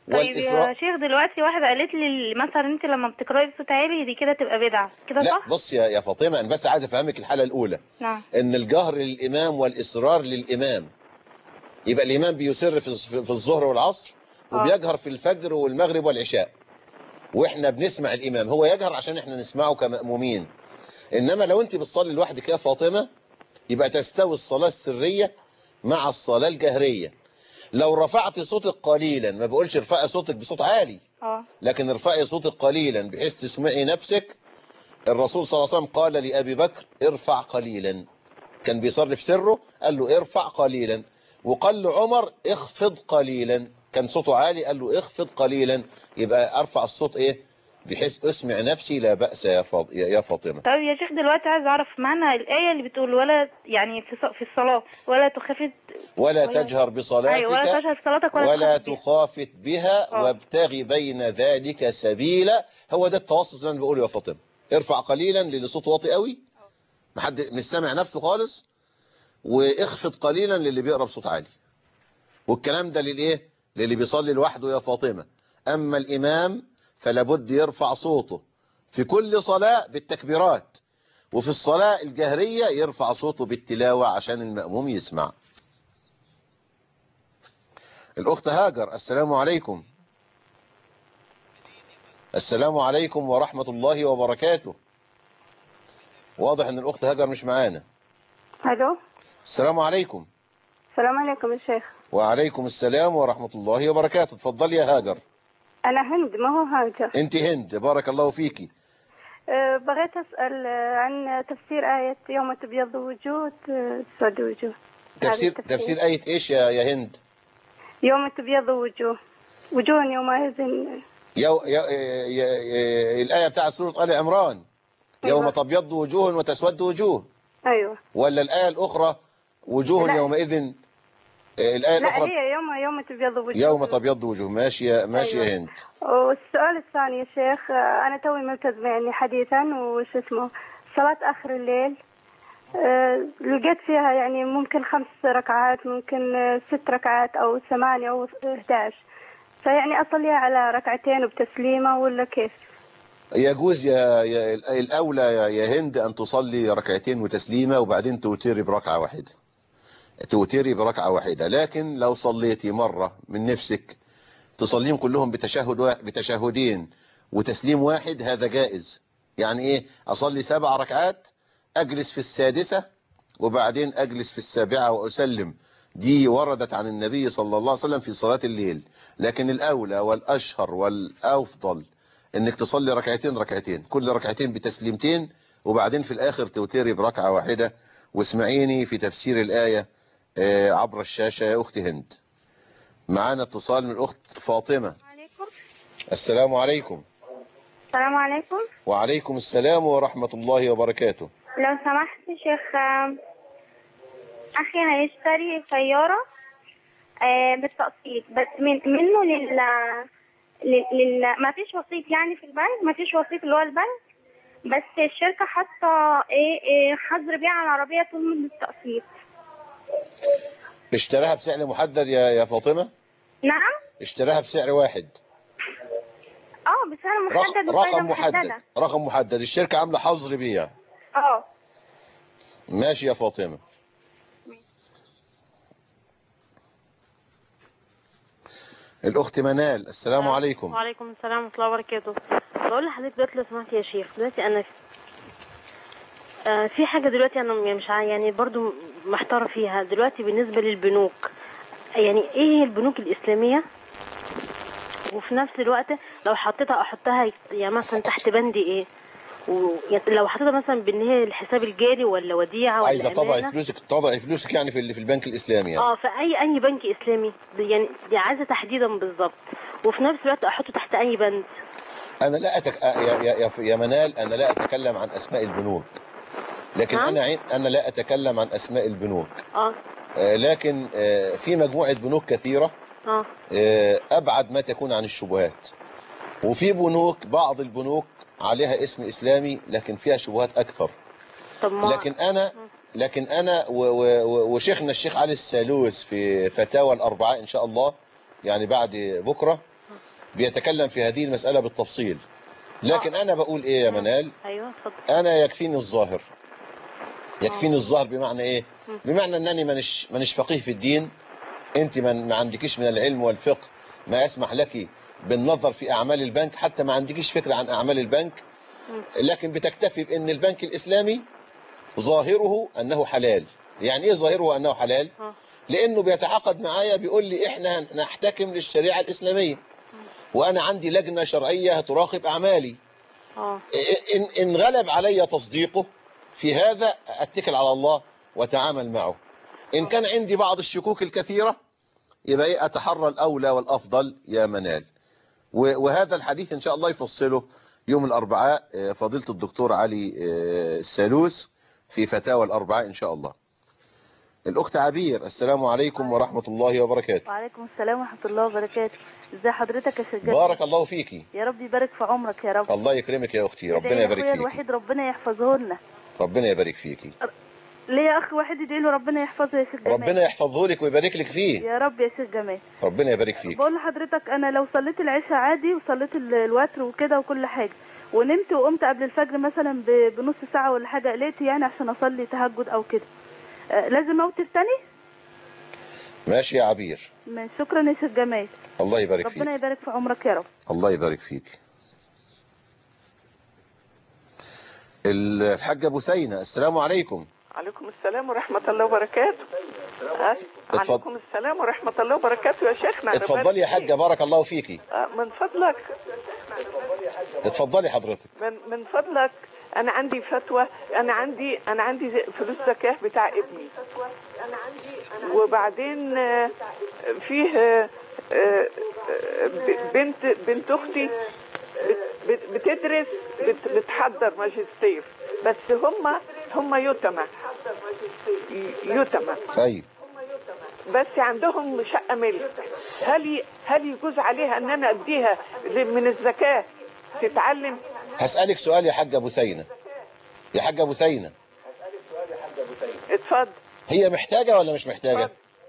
طيب والإسراء يا شيخ دلوقتي واحدة قالت لي مثلا انت لما بتقراي بصوت عالي دي كده تبقى بدعة كده لا صح؟ بص يا يا فاطمة أنا بس عايز أفهمك الحالة الأولى نعم ان الجهر للامام والاصرار للامام يبقى الامام بيسر في في الظهر والعصر وبيجهر في الفجر والمغرب والعشاء واحنا بنسمع الامام هو يجهر عشان احنا نسمعه كمأمومين انما لو انت بتصلي لوحدك يا فاطمه يبقى تستوي الصلاه السريه مع الصلاه الجهريه لو رفعت صوتك قليلا ما بقولش ارفعي صوتك بصوت عالي اه لكن ارفعي صوتك قليلا بحيث تسمعي نفسك الرسول صلى الله عليه وسلم قال لأبي بكر ارفع قليلا كان بيصلي في سره قال له ارفع قليلا وقال له عمر اخفض قليلا كان صوته عالي قال له اخفض قليلا يبقى ارفع الصوت ايه بحيث اسمع نفسي لا بأس يا فاط- يا يا فاطمة طيب يا شيخ دلوقتي عايز اعرف معنى الآية اللي بتقول ولا يعني في ص- في الصلاة ولا تخافت ولا ولا- تجهر بصلاتك أيوة ولا تجهر صلاتك ولا, ولا تخافت بها. تخافت بها آه. وابتغي بين ذلك سبيلا هو ده التوسط اللي انا بقوله يا فاطمه ارفع قليلا للي صوته واطي قوي محد مش سامع نفسه خالص واخفض قليلا للي بيقرا بصوت عالي والكلام ده للايه للي بيصلي لوحده يا فاطمه اما الامام فلا بد يرفع صوته في كل صلاه بالتكبيرات وفي الصلاه الجهريه يرفع صوته بالتلاوه عشان المأموم يسمع الأخت هاجر السلام عليكم السلام عليكم ورحمة الله وبركاته واضح ان الأخت هاجر مش معانا الو السلام عليكم السلام عليكم يا شيخ وعليكم السلام ورحمة الله وبركاته اتفضلي يا هاجر انا هند ما هو هاجر انت هند بارك الله فيكي أه بغيت اسال آه، عن تفسير ايه يوم تبيض وجوه تسود وجوه تفسير هذا التفسير. تفسير آية ايش يا يا هند يوم تبيض وجوه وجوه يومئذ يو يو ي- ي- الآية بتاعت سورة آل عمران يوم تبيض وجوه وتسود وجوه ايوه ولا الآية الأخرى وجوه لا. يومئذ آه، الآية لا الأخرى هي يوم يوم تبيض وجوه يوم تبيض وجوه ماشي يا ماشي يا هند والسؤال الثاني يا شيخ آه، أنا توي ملتزمة يعني حديثا وش اسمه صلاة آخر الليل آه، لقيت فيها يعني ممكن خمس ركعات ممكن آه، ست ركعات أو ثمانية أو 11 فيعني أصليها على ركعتين وبتسليمة ولا كيف؟ يجوز يا, يا الأولى يا, يا هند أن تصلي ركعتين وتسليمة وبعدين توتري بركعة واحدة توتري بركعة واحدة لكن لو صليتي مرة من نفسك تصليهم كلهم بتشهد وا- بتشهدين وتسليم واحد هذا جائز يعني ايه اصلي سبع ركعات اجلس في السادسة وبعدين اجلس في السابعة واسلم دي وردت عن النبي صلى الله عليه وسلم في صلاة الليل لكن الاولى والاشهر والافضل انك تصلي ركعتين ركعتين كل ركعتين بتسليمتين وبعدين في الاخر توتري بركعة واحدة واسمعيني في تفسير الآية آه، عبر الشاشة يا اختي هند معانا اتصال من الاخت فاطمة السلام عليكم السلام عليكم وعليكم السلام ورحمة الله وبركاته لو سمحت يا شيخ آم، أخي هيشتري سيارة آه، بالتقسيط بس من منه لل لل, لل... ما فيش وسيط يعني في البنك ما فيش وسيط اللي هو البنك بس الشركة حاطة ايه, إيه حظر بيع على العربية طول مدة التقسيط اشتراها بسعر محدد يا يا فاطمة نعم اشتراها بسعر واحد اه بسعر رق- محدد وفايدة رقم محدد محددة رقم محدد الشركة عاملة حظر بيع اه ماشي يا فاطمة الأخت منال السلام عليكم وعليكم السلام ورحمة الله وبركاته بقول لحضرتك دلوقتي لو سمحت يا شيخ دلوقتي أنا آه في حاجة دلوقتي أنا م- مش عا- يعني برضو محتارة فيها دلوقتي بالنسبة للبنوك يعني إيه هي البنوك الإسلامية وفي نفس الوقت لو حطيتها أحطها يعني مثلا تحت بند إيه ولو حطيتها مثلا بان هي الحساب الجاري ولا وديعه ولا عايزة تضعي أمانة؟ فلوسك تضعي فلوسك يعني في اللي في البنك الإسلامي يعني اه في اي اي بنك اسلامي دي يعني دي عايزه تحديدا بالظبط وفي نفس الوقت احطه تحت اي بند أنا لا أتك... يا, يا, يا, يا منال أنا لا أتكلم عن أسماء البنوك لكن نعم؟ أنا عين... أنا لا أتكلم عن أسماء البنوك اه آه، لكن آه، في مجموعة بنوك كثيرة اه آه، أبعد ما تكون عن الشبهات وفي بنوك بعض البنوك عليها اسم إسلامي لكن فيها شبهات أكثر طب ما لكن أنا لكن أنا و- و- و- وشيخنا الشيخ علي السالوس في فتاوى الأربعاء إن شاء الله يعني بعد بكرة بيتكلم في هذه المسألة بالتفصيل لكن أنا بقول إيه يا منال ايوه اتفضل أنا يكفيني الظاهر يكفيني الظاهر بمعنى إيه بمعنى أنني منش, منش فقيه في الدين أنت من ما عندكيش من العلم والفقه ما يسمح لك بالنظر في أعمال البنك حتى ما عندكيش فكرة عن أعمال البنك لكن بتكتفي بأن البنك الإسلامي ظاهره أنه حلال يعني إيه ظاهره أنه حلال لأنه بيتعاقد معايا بيقول لي إحنا نحتكم للشريعة الإسلامية وأنا عندي لجنة شرعية تراقب أعمالي اه إن, إن غلب علي تصديقه في هذا أتكل على الله وتعامل معه إن كان عندي بعض الشكوك الكثيرة يبقى إيه أتحرى الأولى والأفضل يا منال و- وهذا الحديث إن شاء الله يفصله يوم الأربعاء آه، فضيلة الدكتور علي آه، السالوس في فتاوى الأربعاء إن شاء الله الأخت عبير السلام عليكم ورحمة الله وبركاته وعليكم السلام ورحمة الله وبركاته ازي حضرتك يا سجاد بارك الله فيكي يا رب يبارك في عمرك يا رب الله يكرمك يا أختي ربنا ادعي يبارك لأخويا فيكي الوحيد ربنا يحفظه لنا ربنا يبارك فيكي ليا اخ واحد يدعي له ربنا يحفظه يا سيد جمال ربنا يحفظه لك ويبارك لك فيه يا رب يا سيد جمال ربنا يبارك فيك بقول لحضرتك انا لو صليت العشاء عادي وصليت ال- الوتر وكده وكل حاجه ونمت وقمت قبل الفجر مثلا ب- بنص ساعه ولا حاجه قلقت يعني عشان اصلي تهجد او كده آه، لازم اوتر تاني ماشي يا عبير ماشي، شكرا يا سيد جمال الله يبارك فيك ربنا يبارك في عمرك يا رب الله يبارك فيك الحاجة بثينة السلام عليكم عليكم السلام ورحمة الله وبركاته أه؟ اتفضل. عليكم السلام ورحمة الله وبركاته يا شيخنا اتفضلي يا حاجة بارك الله فيكي أه، من فضلك اتفضلي حضرتك من, من فضلك أنا عندي فتوى أنا عندي أنا عندي زي- فلوس زكاة بتاع ابني وبعدين آه، فيه آه، آه، ب- بنت بنت أختي بت- بت- بتدرس بت- بتحضر ماجستير بس هم هم يتمى يتمى طيب بس عندهم شقة ملك هل ي- هل يجوز عليها ان انا اديها ل- من الزكاة تتعلم هسألك سؤال يا حاجة بثينة يا حاجة بثينة اتفضل هي محتاجة ولا مش محتاجة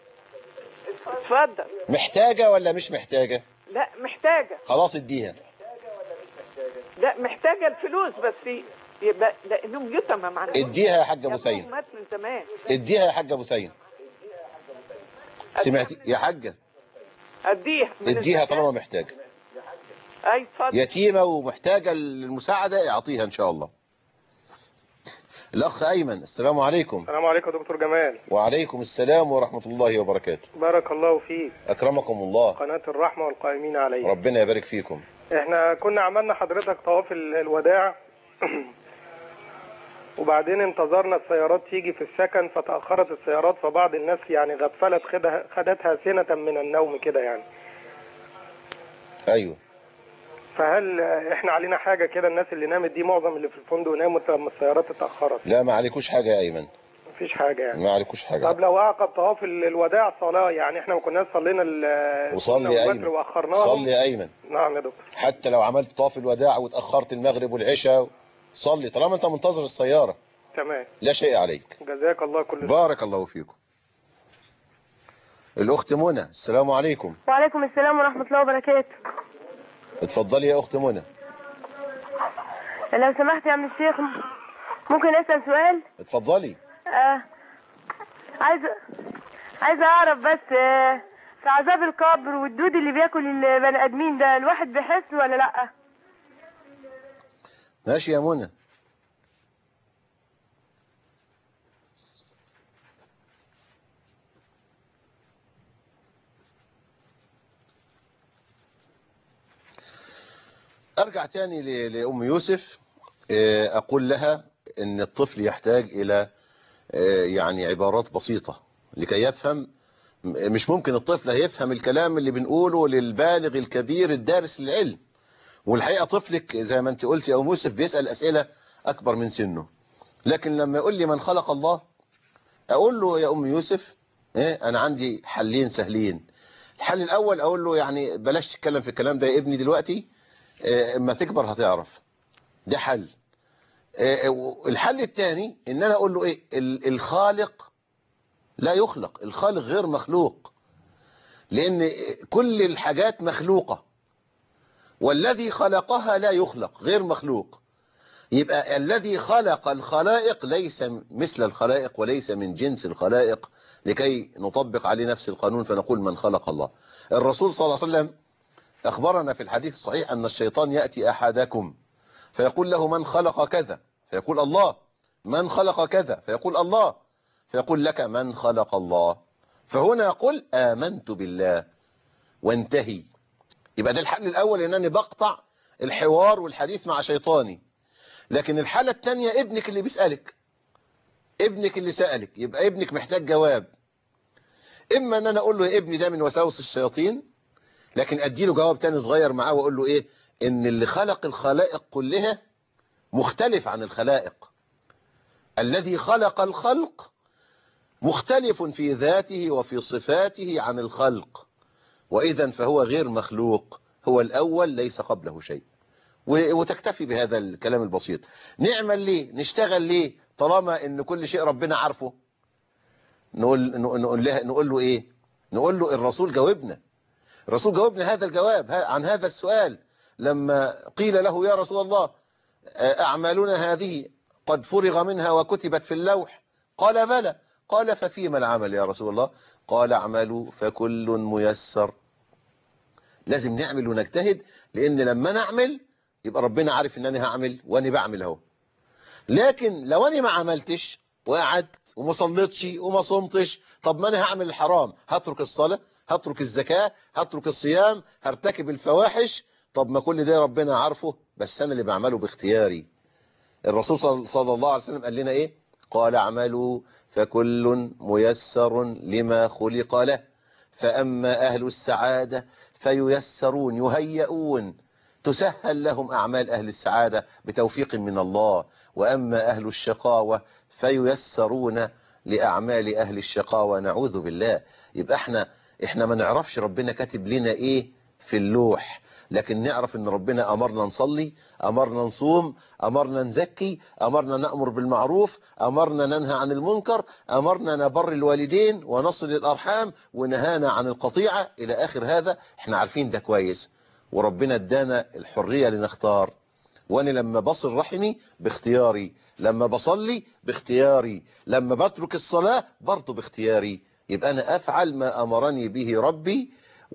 اتفضل محتاجة ولا مش محتاجة لا محتاجة خلاص اديها لا محتاجة الفلوس بس يبقى لانهم يتمى مع اديها يا حاجة بثينة مات من زمان اديها يا حاجة بثينة سمعتي يا حاجة اديها من اديها الزكاة. طالما محتاجة اي اتفضل يتيمة ومحتاجة للمساعدة اعطيها ان شاء الله الاخ ايمن السلام عليكم السلام عليكم يا دكتور جمال وعليكم السلام ورحمة الله وبركاته بارك الله فيك اكرمكم الله قناة الرحمة والقائمين عليها ربنا يبارك فيكم احنا كنا عملنا حضرتك طواف ال- الوداع وبعدين انتظرنا السيارات تيجي في السكن فتأخرت السيارات فبعض الناس يعني غفلت خدها خدتها سنة من النوم كده يعني ايوه فهل احنا علينا حاجة كده الناس اللي نامت دي معظم اللي في الفندق ناموا لما السيارات اتأخرت لا ما عليكوش حاجة يا ايمن مفيش حاجة يعني ما عليكوش حاجة طب لو أعقب طواف ال- الوداع صلاة يعني احنا ما كناش صلينا ال- وصلي يا السنة ايمن والوتر وأخرناهم صلي يا ايمن نعم يا دكتور حتى لو عملت طواف الوداع واتأخرت المغرب والعشاء صلي طالما انت منتظر السيارة تمام لا شيء عليك جزاك الله كل خير بارك الله فيكم الأخت منى السلام عليكم وعليكم السلام ورحمة الله وبركاته اتفضلي يا أخت منى لو سمحت يا عم الشيخ ممكن أسأل سؤال اتفضلي آه عايز عايز أعرف بس آه في عذاب القبر والدود اللي بياكل البني آدمين ده الواحد بيحس ولا لأ ماشي يا منى أرجع تاني ل- لأم يوسف آه، أقول لها أن الطفل يحتاج إلى آه، يعني عبارات بسيطة لكي يفهم م- مش ممكن الطفل هيفهم الكلام اللي بنقوله للبالغ الكبير الدارس للعلم والحقيقة طفلك زي ما انت قلت يا أم يوسف بيسأل أسئلة أكبر من سنه لكن لما يقول لي من خلق الله أقول له يا أم يوسف إيه أنا عندي حلين سهلين الحل الأول أقول له يعني بلاش تتكلم في الكلام ده يا ابني دلوقتي إيه، اما تكبر هتعرف ده حل إيه، الحل الثاني ان انا اقول له ايه ال- الخالق لا يخلق الخالق غير مخلوق لان كل الحاجات مخلوقة والذي خلقها لا يخلق غير مخلوق يبقى الذي خلق الخلائق ليس مثل الخلائق وليس من جنس الخلائق لكي نطبق عليه نفس القانون فنقول من خلق الله الرسول صلى الله عليه وسلم أخبرنا في الحديث الصحيح أن الشيطان يأتي أحدكم فيقول له من خلق كذا فيقول الله من خلق كذا فيقول الله فيقول لك من خلق الله فهنا يقول آمنت بالله وانتهي يبقى ده الحل الأول أنني بقطع الحوار والحديث مع شيطاني لكن الحالة الثانية ابنك اللي بيسألك ابنك اللي سألك يبقى ابنك محتاج جواب إما أن أنا أقول له يا ابني ده من وساوس الشياطين لكن أديله جواب تاني صغير معاه وأقول له إيه إن اللي خلق الخلائق كلها مختلف عن الخلائق الذي خلق الخلق مختلف في ذاته وفي صفاته عن الخلق وإذا فهو غير مخلوق هو الأول ليس قبله شيء وتكتفي بهذا الكلام البسيط نعمل ليه نشتغل ليه طالما ان كل شيء ربنا عارفه نقول نقول له نقول له ايه نقول له الرسول جاوبنا الرسول جاوبنا هذا الجواب عن هذا السؤال لما قيل له يا رسول الله أعمالنا هذه قد فرغ منها وكتبت في اللوح قال بلى قال ففيما العمل يا رسول الله قال اعملوا فكل ميسر لازم نعمل ونجتهد لأن لما نعمل يبقى ربنا عارف ان انا هعمل وانا بعمل اهو لكن لو انا ما عملتش وقعدت وما صليتش وما صمتش طب ما انا هعمل الحرام هترك الصلاة هترك الزكاة هترك الصيام هرتكب الفواحش طب ما كل ده ربنا عارفه بس انا اللي بعمله باختياري الرسول صلى الله عليه وسلم قال لنا ايه قال اعملوا فكل ميسر لما خلق له فأما أهل السعادة فييسرون يهيئون تسهل لهم أعمال أهل السعادة بتوفيق من الله وأما أهل الشقاوة فييسرون لأعمال أهل الشقاوة نعوذ بالله يبقى احنا احنا ما نعرفش ربنا كاتب لنا ايه في اللوح لكن نعرف ان ربنا امرنا نصلي امرنا نصوم امرنا نزكي امرنا نأمر بالمعروف امرنا ننهى عن المنكر امرنا نبر الوالدين ونصل الارحام ونهانا عن القطيعة الى اخر هذا احنا عارفين ده كويس وربنا ادانا الحرية لنختار وانا لما بصل رحمي باختياري لما بصلي باختياري لما بترك الصلاة برضه باختياري يبقى انا افعل ما امرني به ربي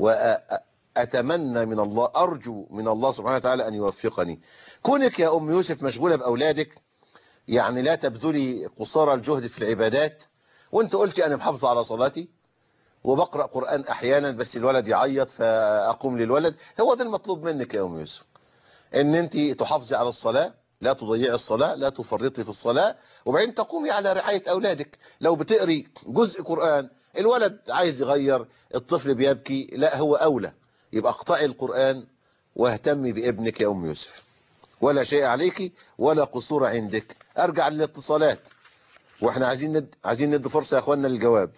واتمنى من الله ارجو من الله سبحانه وتعالى ان يوفقني كونك يا ام يوسف مشغولة باولادك يعني لا تبذلي قصارى الجهد في العبادات وانت قلتي انا محافظة على صلاتي وبقرأ قرآن أحيانا بس الولد يعيط فأقوم للولد هو ده المطلوب منك يا أم يوسف ان انت تحافظي على الصلاة لا تضيعي الصلاة لا تفرطي في الصلاة وبعدين تقومي على رعاية أولادك لو بتقري جزء قرآن الولد عايز يغير الطفل بيبكي لا هو أولى يبقى اقطعي القرآن واهتمي بابنك يا أم يوسف ولا شيء عليك ولا قصور عندك أرجع للاتصالات واحنا عايزين ند... عايزين ندي فرصة يا اخواننا للجواب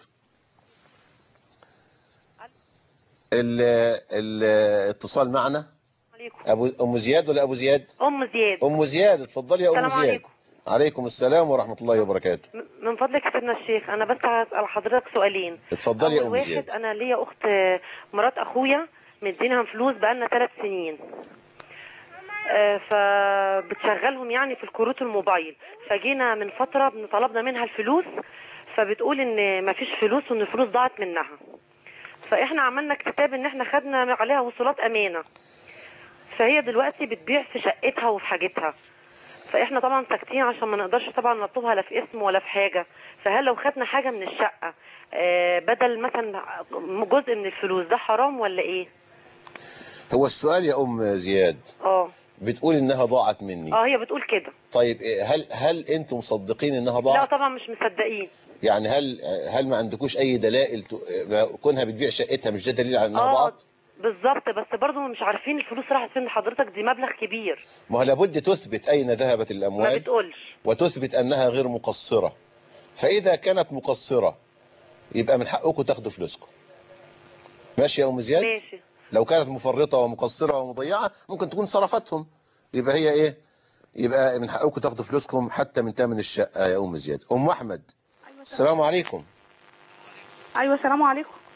الاتصال معنا ابو ام زياد ولا ابو زياد ام زياد ام زياد اتفضلي يا ام السلام زياد عليكم. عليكم السلام ورحمة الله وبركاته من فضلك سيدنا الشيخ انا بس هسال حضرتك سؤالين اتفضلي يا اول ام واحد زياد انا ليا اخت مرات اخويا مدينها فلوس بقالنا ثلاث سنين آه، فبتشغلهم يعني في الكروت الموبايل فجينا من فترة بن- طلبنا منها الفلوس فبتقول ان مفيش فلوس وان الفلوس ضاعت منها فاحنا عملنا كتاب ان احنا خدنا عليها وصولات امانة فهي دلوقتي بتبيع في شقتها وفي حاجتها فاحنا طبعا ساكتين عشان ما نقدرش طبعا نطلبها لا في اسم ولا في حاجة فهل لو خدنا حاجة من الشقة آه، بدل مثلا جزء من الفلوس ده حرام ولا ايه هو السؤال يا ام زياد اه بتقول انها ضاعت مني اه هي بتقول كده طيب إيه، هل هل انتم مصدقين انها لا ضاعت طبعا مش مصدقين يعني هل هل ما عندكوش اي دلائل ت- ما كونها بتبيع شقتها مش ده دليل على انها اه ضاعت بالظبط بس برضه مش عارفين الفلوس راحت فين حضرتك دي مبلغ كبير ما هو لابد تثبت اين ذهبت ما الاموال بتقولش وتثبت انها غير مقصرة فاذا كانت مقصرة يبقى من حقكم تاخدوا فلوسكم ماشي يا ام زياد ماشي لو كانت مفرطة ومقصرة ومضيعة ممكن تكون صرفتهم يبقى هي ايه يبقى من حقكم تاخدوا فلوسكم حتى من تمن الشقة يا ام زياد ام احمد السلام عليكم ايوه السلام عليكم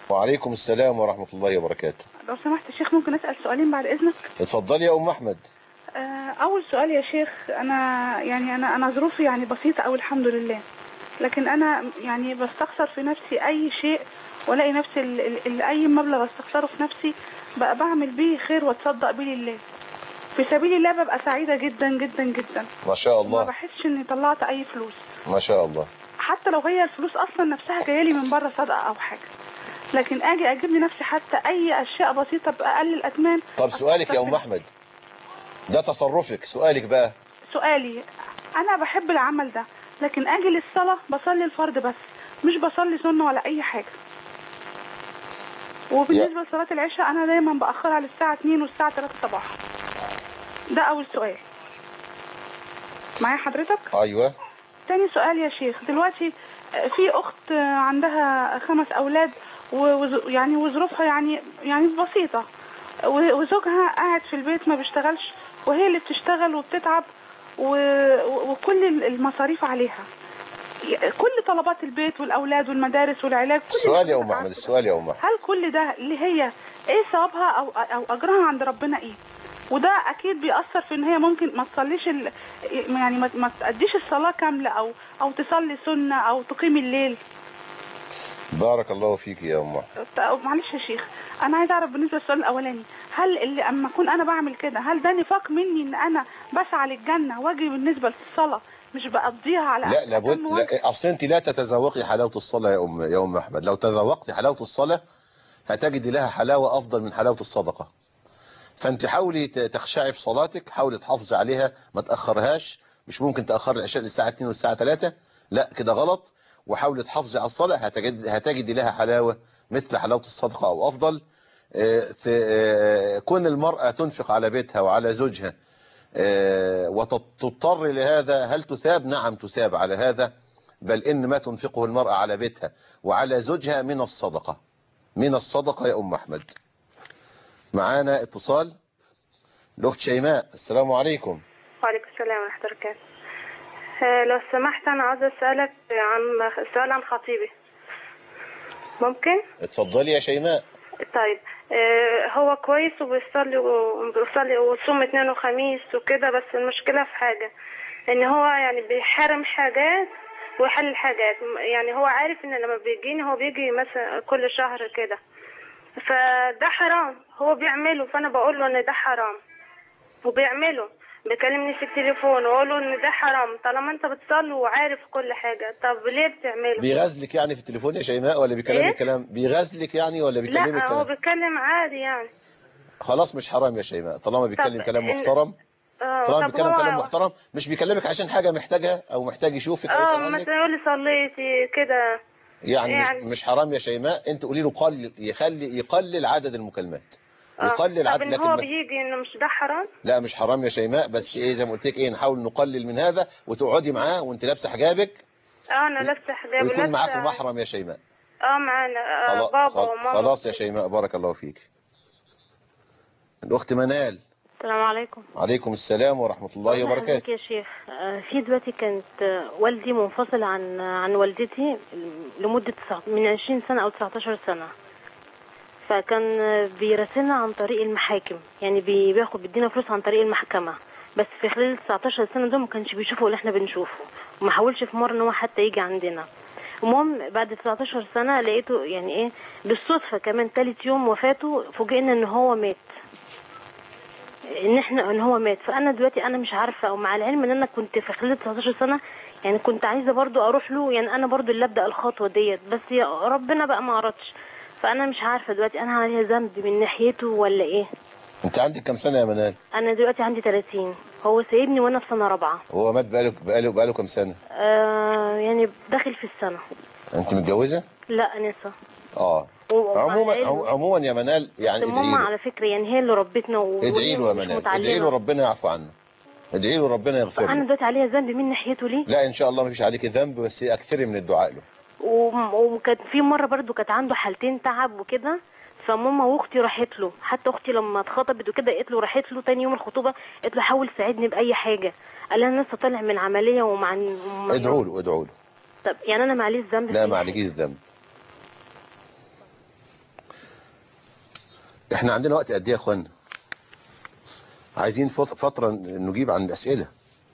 وعليكم السلام ورحمة الله وبركاته لو سمحت يا شيخ ممكن أسأل سؤالين بعد إذنك اتفضلي يا أم أحمد آه، أول سؤال يا شيخ أنا يعني أنا أنا ظروفي يعني بسيطة أوي الحمد لله لكن أنا يعني بستخسر في نفسي أي شيء والاقي نفسي ال- ال- ال- أي مبلغ استخسره في نفسي بقى بعمل بيه خير واتصدق بيه لله في سبيل الله ببقى سعيدة جدا جدا جدا ما شاء وما الله بحسش إني طلعت أي فلوس ما شاء الله حتى لو هي الفلوس اصلا نفسها جايه لي من بره صدقه او حاجه لكن اجي اجيب لنفسي حتى اي اشياء بسيطه باقل الاثمان طب سؤالك يا أم أحمد ده تصرفك سؤالك بقى سؤالي انا بحب العمل ده لكن اجي للصلاه بصلي الفرض بس مش بصلي سنه ولا اي حاجه وبالنسبه لصلاه العشاء انا دايما باخرها للساعه 2 والساعه 3 صباحا ده اول سؤال معايا حضرتك أيوة تاني سؤال يا شيخ دلوقتي آه، في اخت آه، عندها خمس اولاد و- وز- يعني وظروفها يعني يعني بسيطه و- وزوجها قاعد في البيت ما بيشتغلش وهي اللي بتشتغل وبتتعب و- و- وكل ال- المصاريف عليها ي- كل طلبات البيت والاولاد والمدارس والعلاج كل السؤال يا أم أحمد السؤال يا أم أحمد هل كل ده اللي هي ايه ثوابها او او اجرها عند ربنا ايه وده اكيد بيأثر في ان هي ممكن ما تصليش ال... يعني ما, ما تأديش الصلاة كاملة او او تصلي سنة او تقيم الليل بارك الله فيك يا أم أحمد ف- معلش يا شيخ انا عايز اعرف بالنسبة للسؤال الاولاني هل اللي اما اكون انا بعمل كده هل ده نفاق مني ان انا بسعى للجنة واجي بالنسبة للصلاة مش بقضيها على لا لابد لا اصل انت لا تتذوقي حلاوه الصلاه يا ام يا ام احمد لو تذوقتي حلاوه الصلاه هتجدي لها حلاوه افضل من حلاوه الصدقه فانت حاولي ت- تخشعي في صلاتك حاولي تحافظي عليها ما تاخرهاش مش ممكن تاخر العشاء للساعه 2 والساعه 3 لا كده غلط وحاولي تحافظي على الصلاه هتجد هتجدي لها حلاوه مثل حلاوه الصدقه او افضل آه، ت- آه، كون المراه تنفق على بيتها وعلى زوجها آه، وتضطر لهذا هل تثاب نعم تثاب على هذا بل إن ما تنفقه المرأة على بيتها وعلى زوجها من الصدقة من الصدقة يا أم أحمد معانا اتصال الأخت شيماء السلام عليكم وعليكم السلام ورحمة الله وبركاته آه، لو سمحت أنا عاوزة أسألك عن سؤال عن خطيبي ممكن؟ اتفضلي يا شيماء طيب آه، هو كويس وبيصلي وبيصلي ويصوم اثنين وخميس وكده بس المشكلة في حاجة إن هو يعني بيحرم حاجات ويحلل حاجات يعني هو عارف إن لما بيجيني هو بيجي مثلا كل شهر كده فده حرام هو بيعمله فأنا بقول له إن ده حرام وبيعمله بيكلمني في التليفون واقول له ان ده حرام طالما انت بتصلي وعارف كل حاجه طب ليه بتعمله بيغازلك يعني في التليفون يا شيماء ولا بيكلمك إيه؟ كلام بيغازلك يعني ولا بيكلمك لا هو كلام بيتكلم عادي يعني خلاص مش حرام يا شيماء طالما بيتكلم طب كلام إن- محترم اه طالما طب بيتكلم هو كلام محترم مش بيكلمك عشان حاجة محتاجها او محتاج يشوفك او اه يسأل عنك مثلا يقول لي صليتي كده يعني, يعني- مش, مش حرام يا شيماء انت قولي له قلل يخلي يقلل عدد المكالمات اه يقلل طب عدد ان لكن هو ما- بيجي انه مش ده حرام لا مش حرام يا شيماء بس ايه زي ما قلت لك ايه نحاول نقلل من هذا وتقعدي معاه وانت لابسه حجابك اه انا لابسه حجاب ويكون معاكم ولابسه محرم يا شيماء اه معانا آه خلاص, بابا خلاص, وماما خلاص يا شيماء بارك الله فيك الاخت منال السلام عليكم عليكم السلام ورحمة الله حضرتك وبركاته يا شيخ آه، في دلوقتي كانت آه، والدي منفصل عن عن والدتي لمدة تسعة- من 20 سنة أو 19 سنة فكان آه، بيراسلنا عن طريق المحاكم يعني بي- بياخد بيدينا فلوس عن طريق المحكمة بس في خلال ال 19 سنة دول ما كانش بيشوفوا اللي احنا بنشوفه وما حاولش في مرة ان هو حتى يجي عندنا المهم بعد 19 سنة لقيته يعني ايه بالصدفة كمان تالت يوم وفاته فوجئنا ان هو مات ان احنا ان هو مات فانا دلوقتي انا مش عارفه ومع العلم ان انا كنت في خلال 19 سنه يعني كنت عايزه برضو اروح له يعني انا برضو اللي ابدا الخطوه ديت بس يا ربنا بقى ما اردش فانا مش عارفه دلوقتي انا عليها ذنب من ناحيته ولا ايه انت عندك كم سنة يا منال انا دلوقتي عندي 30 هو سايبني وانا في سنه رابعه هو مات بقاله بقاله بقاله كم سنة آه يعني داخل في السنه انت متجوزة لا انسه اه و- عموما ومع العلم- عموما يا منال يعني بس ادعي ماما له على فكره يعني هي اللي ربتنا و... ادعي له يا وهي مش منال متعلمة. ادعي له ربنا يعفو عنه ادعي له ربنا يغفر انا له دلوقتي عليها ذنب من ناحيته ليه لا ان شاء الله ما فيش عليك ذنب بس اكثري من الدعاء له وم- وكانت في مره برضو كانت عنده حالتين تعب وكده فماما واختي راحت له حتى اختي لما اتخطبت وكده قالت له راحت له تاني يوم الخطوبه قالت له حاول ساعدني باي حاجه قال لها انا لسه طالع من عمليه ومع ومع- ادعوا له ادعوا له طب يعني انا معليش ذنب لا في- ما عليكيش ذنب احنا عندنا وقت قد ايه يا اخوانا عايزين فت- فترة نجيب عن الأسئلة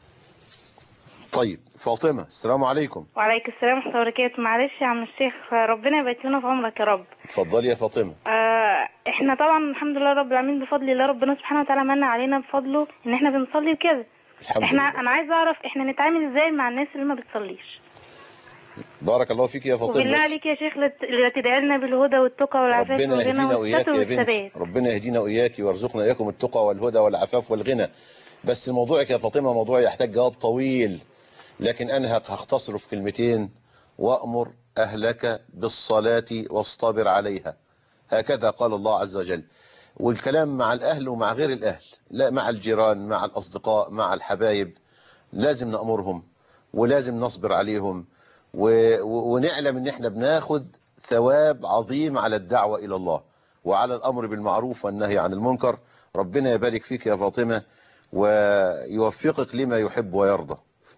طيب فاطمة السلام عليكم وعليكم السلام ورحمة الله وبركاته معلش يا عم الشيخ ربنا يبارك لنا في عمرك يا رب اتفضلي يا فاطمة آه احنا طبعا الحمد لله رب العالمين بفضل الله ربنا سبحانه وتعالى من علينا بفضله ان احنا بنصلي وكده الحمد احنا لله انا عايزه اعرف احنا نتعامل ازاي مع الناس اللي ما بتصليش بارك الله فيك يا فاطمة وبالله بس عليك يا شيخ لت- لتدعي لنا بالهدى والتقى والعفاف ربنا والغنى يهدينا وإياك والستر يا بنتي والثبات ربنا يهدينا وإياك ويرزقنا إياكم التقى والهدى والعفاف والغنى بس موضوعك يا فاطمة موضوع يحتاج جواب طويل لكن أنا هختصره في كلمتين وأمر أهلك بالصلاة واصطبر عليها هكذا قال الله عز وجل والكلام مع الأهل ومع غير الأهل لا مع الجيران مع الأصدقاء مع الحبايب لازم نأمرهم ولازم نصبر عليهم و... و... ونعلم ان احنا بناخد ثواب عظيم على الدعوة الى الله وعلى الامر بالمعروف والنهي عن المنكر ربنا يبارك فيك يا فاطمة ويوفقك لما يحب ويرضى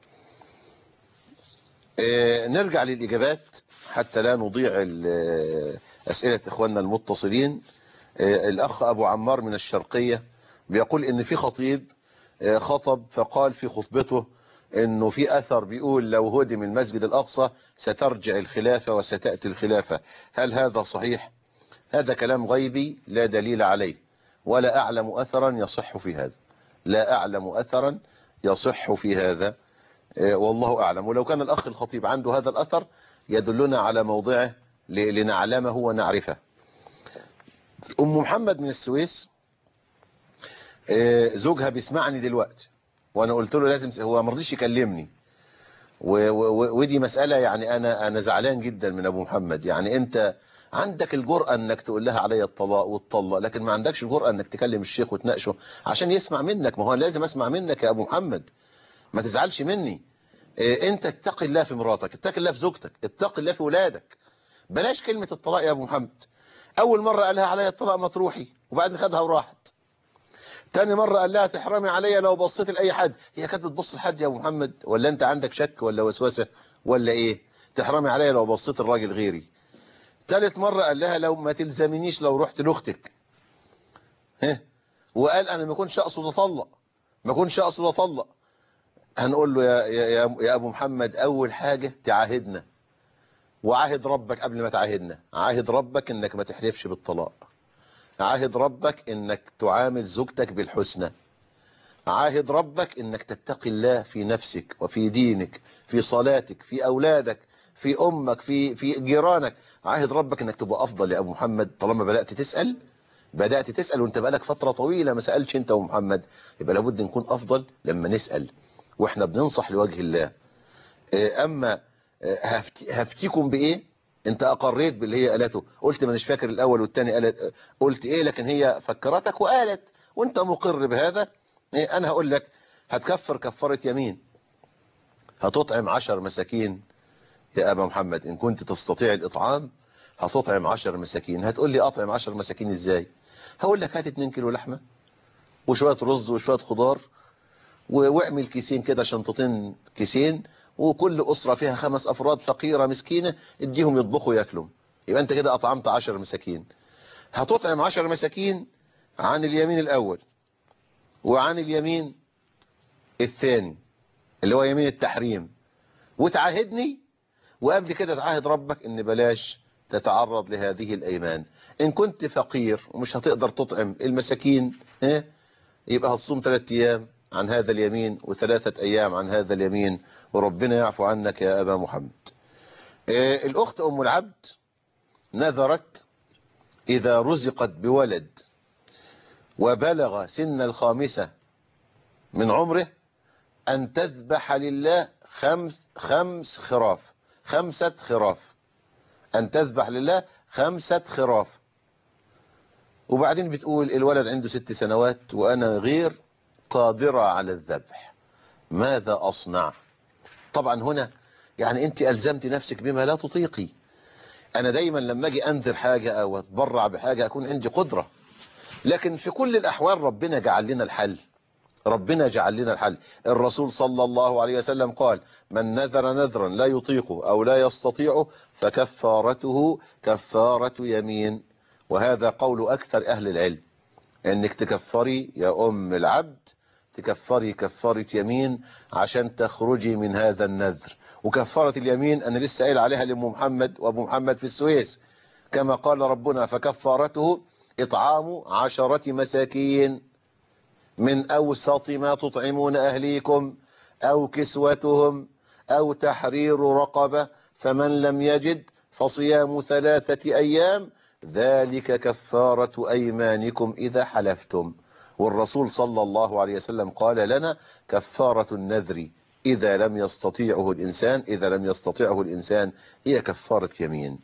آه، نرجع للإجابات حتى لا نضيع ال- أسئلة إخواننا المتصلين آه، الأخ أبو عمار من الشرقية بيقول إن في خطيب آه، خطب فقال في خطبته إنه في أثر بيقول لو هدم المسجد الأقصى سترجع الخلافة وستأتي الخلافة هل هذا صحيح؟ هذا كلام غيبي لا دليل عليه ولا أعلم أثرا يصح في هذا لا أعلم أثرا يصح في هذا آه، والله أعلم ولو كان الأخ الخطيب عنده هذا الأثر يدلنا على موضعه ل- لنعلمه ونعرفه أم محمد من السويس آه، زوجها بيسمعني دلوقتي وأنا قلت له لازم هو ما رضيش يكلمني و- و- ودي مسألة يعني أنا أنا زعلان جدا من أبو محمد يعني أنت عندك الجرأة انك تقول لها عليا الطلاق والطلق لكن ما عندكش الجرأة انك تكلم الشيخ وتناقشه عشان يسمع منك ما هو لازم اسمع منك يا ابو محمد ما تزعلش مني إيه انت اتق الله في مراتك اتق الله في زوجتك اتق الله في ولادك بلاش كلمة الطلاق يا ابو محمد اول مرة قالها عليا الطلاق ما تروحي وبعدين خدها وراحت تاني مرة قال لها تحرمي عليا لو بصيت لأي حد هي كانت بتبص لحد يا ابو محمد ولا انت عندك شك ولا وسوسة ولا ايه تحرمي عليا لو بصيت الراجل غيري تالت مرة قال لها لو ما تلزمنيش لو رحت لاختك ها وقال انا ما كنتش اقصد اطلق ما كنتش اقصد اطلق هنقول له يا, يا, يا, يا ابو محمد اول حاجة تعاهدنا وعاهد ربك قبل ما تعاهدنا عاهد ربك انك ما تحلفش بالطلاق عاهد ربك انك تعامل زوجتك بالحسنى عاهد ربك انك تتقي الله في نفسك وفي دينك في صلاتك في اولادك في امك في في جيرانك عاهد ربك انك تبقى افضل يا ابو محمد طالما بدات تسال بدات تسال وانت بقالك فتره طويله ما سالتش انت وابو محمد يبقى لابد نكون افضل لما نسال واحنا بننصح لوجه الله آه، اما آه، هفتي هفتيكم بايه انت اقريت باللي هي قالته قلت مانيش فاكر الاول والتاني قالت قلت ايه لكن هي فكرتك وقالت وانت مقر بهذا إيه انا هقول لك هتكفر كفاره يمين هتطعم عشر مساكين يا ابا محمد ان كنت تستطيع الاطعام هتطعم عشر مساكين هتقول لي اطعم عشر مساكين ازاي هقول لك هات 2 كيلو لحمه وشويه رز وشويه خضار و- واعمل كيسين كده شنطتين كيسين وكل أسرة فيها خمس أفراد فقيرة مسكينة اديهم يطبخوا ياكلوا يبقى أنت كده أطعمت عشر مساكين هتطعم عشر مساكين عن اليمين الأول وعن اليمين الثاني اللي هو يمين التحريم وتعاهدني وقبل كده تعاهد ربك ان بلاش تتعرض لهذه الأيمان إن كنت فقير ومش هتقدر تطعم المساكين ها يبقى هتصوم ثلاثة أيام عن هذا اليمين وثلاثة أيام عن هذا اليمين وربنا يعفو عنك يا أبا محمد آه، الأخت أم العبد نذرت إذا رزقت بولد وبلغ سن الخامسة من عمره أن تذبح لله خمس, خمس خراف خمسة خراف أن تذبح لله خمسة خراف وبعدين بتقول الولد عنده ست سنوات وأنا غير قادرة على الذبح ماذا أصنع طبعا هنا يعني أنت ألزمت نفسك بما لا تطيقي أنا دايما لما أجي أنذر حاجة أو أتبرع بحاجة أكون عندي قدرة لكن في كل الأحوال ربنا جعل لنا الحل ربنا جعل لنا الحل الرسول صلى الله عليه وسلم قال من نذر نذرا لا يطيقه أو لا يستطيعه فكفارته كفارة يمين وهذا قول أكثر أهل العلم أنك تكفري يا أم العبد تكفري كفارة يمين عشان تخرجي من هذا النذر وكفارة اليمين أنا لسه قايل عليها لأم محمد وأبو محمد في السويس كما قال ربنا فكفارته إطعام عشرة مساكين من أوسط ما تطعمون أهليكم أو كسوتهم أو تحرير رقبة فمن لم يجد فصيام ثلاثة أيام ذلك كفارة أيمانكم إذا حلفتم والرسول صلى الله عليه وسلم قال لنا كفارة النذر إذا لم يستطيعه الإنسان إذا لم يستطيعه الإنسان هي كفارة يمين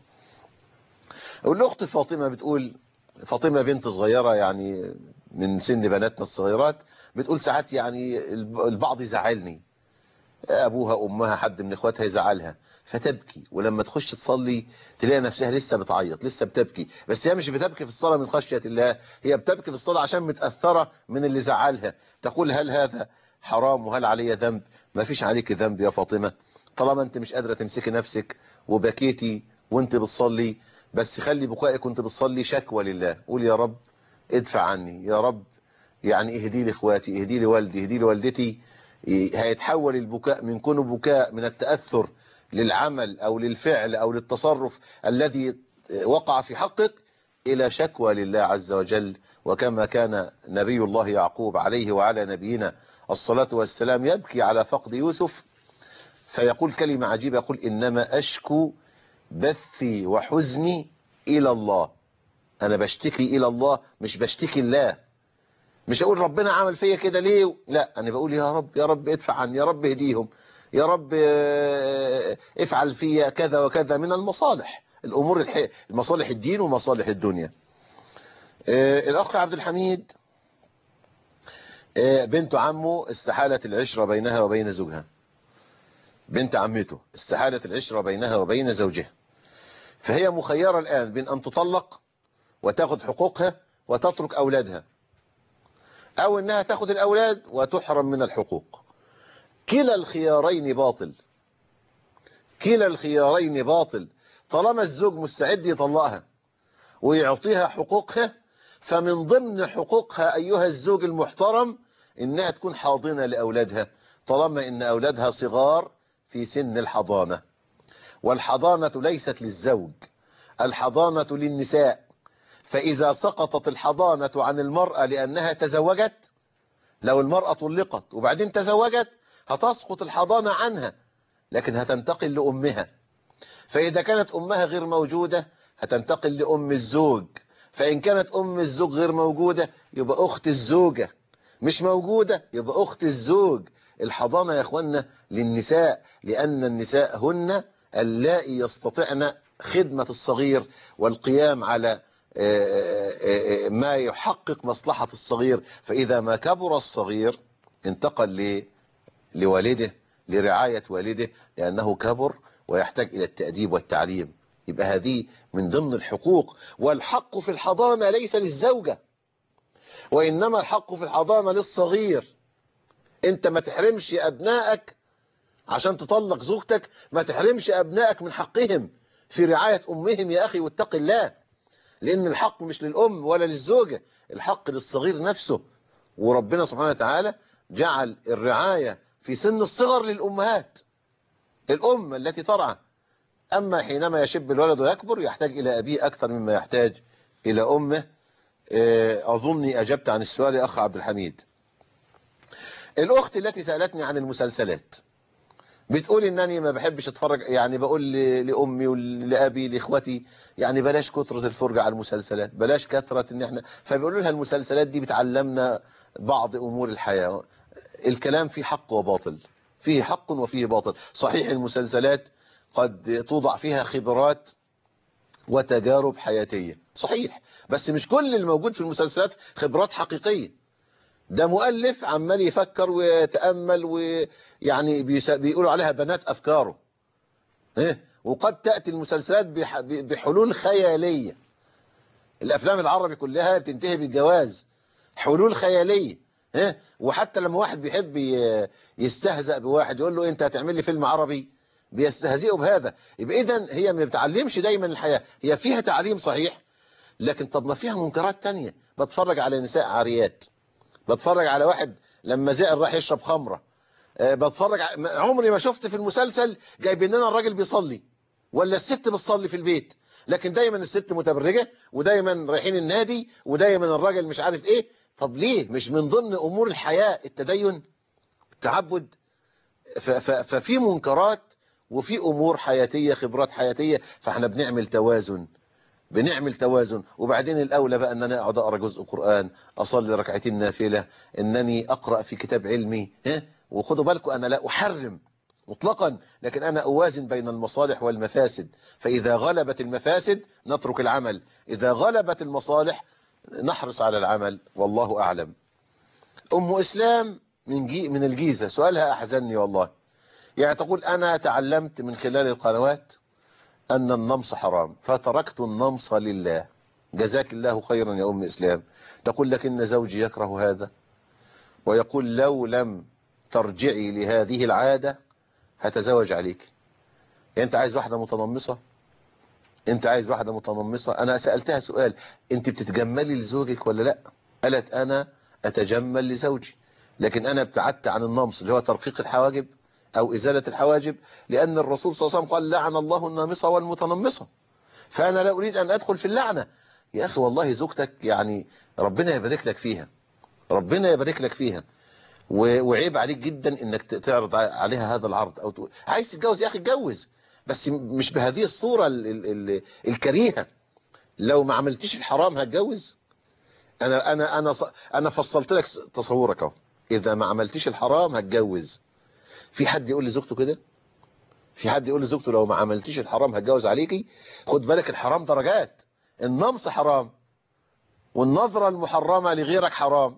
الأخت فاطمة بتقول فاطمة بنت صغيرة يعني من سن بناتنا الصغيرات بتقول ساعات يعني البعض يزعلني أبوها أمها حد من إخواتها يزعلها فتبكي ولما تخش تصلي تلاقي نفسها لسه بتعيط لسه بتبكي بس هي مش بتبكي في الصلاة من خشية الله هي بتبكي في الصلاة عشان متأثرة من اللي زعلها تقول هل هذا حرام وهل علي ذنب ما فيش عليك ذنب يا فاطمة طالما انت مش قادرة تمسكي نفسك وبكيتي وانت بتصلي بس خلي بكائك وانت بتصلي شكوى لله قول يا رب ادفع عني يا رب يعني اهدي لي اخواتي اهدي لي والدي اهدي لي والدتي هيتحول البكاء من كونه بكاء من التأثر للعمل أو للفعل أو للتصرف الذي وقع في حقك إلى شكوى لله عز وجل وكما كان نبي الله يعقوب عليه وعلى نبينا الصلاة والسلام يبكي على فقد يوسف فيقول كلمة عجيبة يقول إنما أشكو بثي وحزني إلى الله أنا بشتكي إلى الله مش بشتكي الله مش أقول ربنا عمل فيا كده ليه لا أنا بقول يا رب يا رب ادفع عني يا رب اهديهم يا رب افعل فيا كذا وكذا من المصالح الأمور الح... المصالح الدين ومصالح الدنيا الأخ عبد الحميد بنت عمه استحالت العشرة بينها وبين زوجها بنت عمته استحالت العشرة بينها وبين زوجها فهي مخيرة الآن بين أن تطلق وتاخد حقوقها وتترك أولادها أو أنها تاخد الأولاد وتحرم من الحقوق كلا الخيارين باطل كلا الخيارين باطل طالما الزوج مستعد يطلقها ويعطيها حقوقها فمن ضمن حقوقها أيها الزوج المحترم إنها تكون حاضنة لأولادها طالما إن أولادها صغار في سن الحضانة والحضانة ليست للزوج الحضانة للنساء فإذا سقطت الحضانة عن المرأة لأنها تزوجت لو المرأة طلقت وبعدين تزوجت هتسقط الحضانة عنها لكن هتنتقل لأمها فإذا كانت أمها غير موجودة هتنتقل لأم الزوج فإن كانت أم الزوج غير موجودة يبقى أخت الزوجة مش موجودة يبقى أخت الزوج الحضانة يا أخوانا للنساء لأن النساء هن اللائي يستطعن خدمة الصغير والقيام على ما يحقق مصلحة الصغير فإذا ما كبر الصغير انتقل لوالده لرعاية والده لأنه كبر ويحتاج إلى التأديب والتعليم يبقى هذه من ضمن الحقوق والحق في الحضانة ليس للزوجة وإنما الحق في الحضانة للصغير انت ما تحرمش أبنائك عشان تطلق زوجتك ما تحرمش أبنائك من حقهم في رعاية أمهم يا أخي واتق الله لأن الحق مش للأم ولا للزوجة الحق للصغير نفسه وربنا سبحانه وتعالى جعل الرعاية في سن الصغر للأمهات الأم التي ترعى أما حينما يشب الولد ويكبر يحتاج إلى أبيه أكثر مما يحتاج إلى أمه أظني أجبت عن السؤال يا أخ عبد الحميد الأخت التي سألتني عن المسلسلات بتقول انني ما بحبش اتفرج يعني بقول لامي ولابي لاخواتي يعني بلاش كثره الفرجه على المسلسلات بلاش كثره ان احنا فبيقولوا لها المسلسلات دي بتعلمنا بعض امور الحياه الكلام فيه حق وباطل فيه حق وفيه باطل صحيح المسلسلات قد توضع فيها خبرات وتجارب حياتيه صحيح بس مش كل الموجود في المسلسلات خبرات حقيقيه ده مؤلف عمال يفكر ويتأمل ويعني بيقولوا عليها بنات أفكاره إيه؟ وقد تأتي المسلسلات بحلول خيالية الأفلام العربي كلها بتنتهي بالجواز حلول خيالية إيه؟ وحتى لما واحد بيحب يستهزأ بواحد يقول له أنت هتعمل لي فيلم عربي بيستهزئوا بهذا يبقى إذن هي ما بتعلمش دايما الحياة هي فيها تعليم صحيح لكن طب ما فيها منكرات تانية بتفرج على نساء عاريات بتفرج على واحد لما زائر راح يشرب خمرة آه، بتفرج ع- ما- عمري ما شفت في المسلسل جايبين لنا الراجل بيصلي ولا الست بتصلي في البيت لكن دايما الست متبرجة ودايما رايحين النادي ودايما الراجل مش عارف ايه طب ليه مش من ضمن امور الحياة التدين التعبد ف- ف- ففي منكرات وفي امور حياتية خبرات حياتية فاحنا بنعمل توازن بنعمل توازن وبعدين الأولى بقى أن أنا أقعد أقرأ جزء قرآن أصلي ركعتين نافلة أنني أقرأ في كتاب علمي ها وخدوا بالكم أنا لا أحرم مطلقا لكن أنا أوازن بين المصالح والمفاسد فإذا غلبت المفاسد نترك العمل إذا غلبت المصالح نحرص على العمل والله أعلم أم إسلام من, جي من الجيزة سؤالها أحزنني والله يعني تقول أنا تعلمت من خلال القنوات أن النمص حرام فتركت النمص لله جزاك الله خيرا يا أم إسلام تقول لك إن زوجي يكره هذا ويقول لو لم ترجعي لهذه العادة هتزوج عليك يعني أنت عايز واحدة متنمصة أنت عايز واحدة متنمصة أنا سألتها سؤال أنت بتتجملي لزوجك ولا لا قالت أنا أتجمل لزوجي لكن أنا ابتعدت عن النمص اللي هو ترقيق الحواجب أو إزالة الحواجب لأن الرسول صلى الله عليه وسلم قال لعن الله النامصة والمتنمصة فأنا لا أريد أن أدخل في اللعنة يا أخي والله زوجتك يعني ربنا يبارك لك فيها ربنا يبارك لك فيها و- وعيب عليك جدا انك ت- تعرض ع- عليها هذا العرض او تقول عايز تتجوز يا اخي اتجوز بس م- مش بهذه الصورة ال ال ال الكريهة لو ما عملتيش الحرام هتجوز انا انا انا ص- انا فصلت لك س- تصورك اهو اذا ما عملتيش الحرام هتجوز في حد يقول لزوجته كده في حد يقول لزوجته لو ما عملتيش الحرام هتجوز عليكي خد بالك الحرام درجات النمص حرام والنظرة المحرمة لغيرك حرام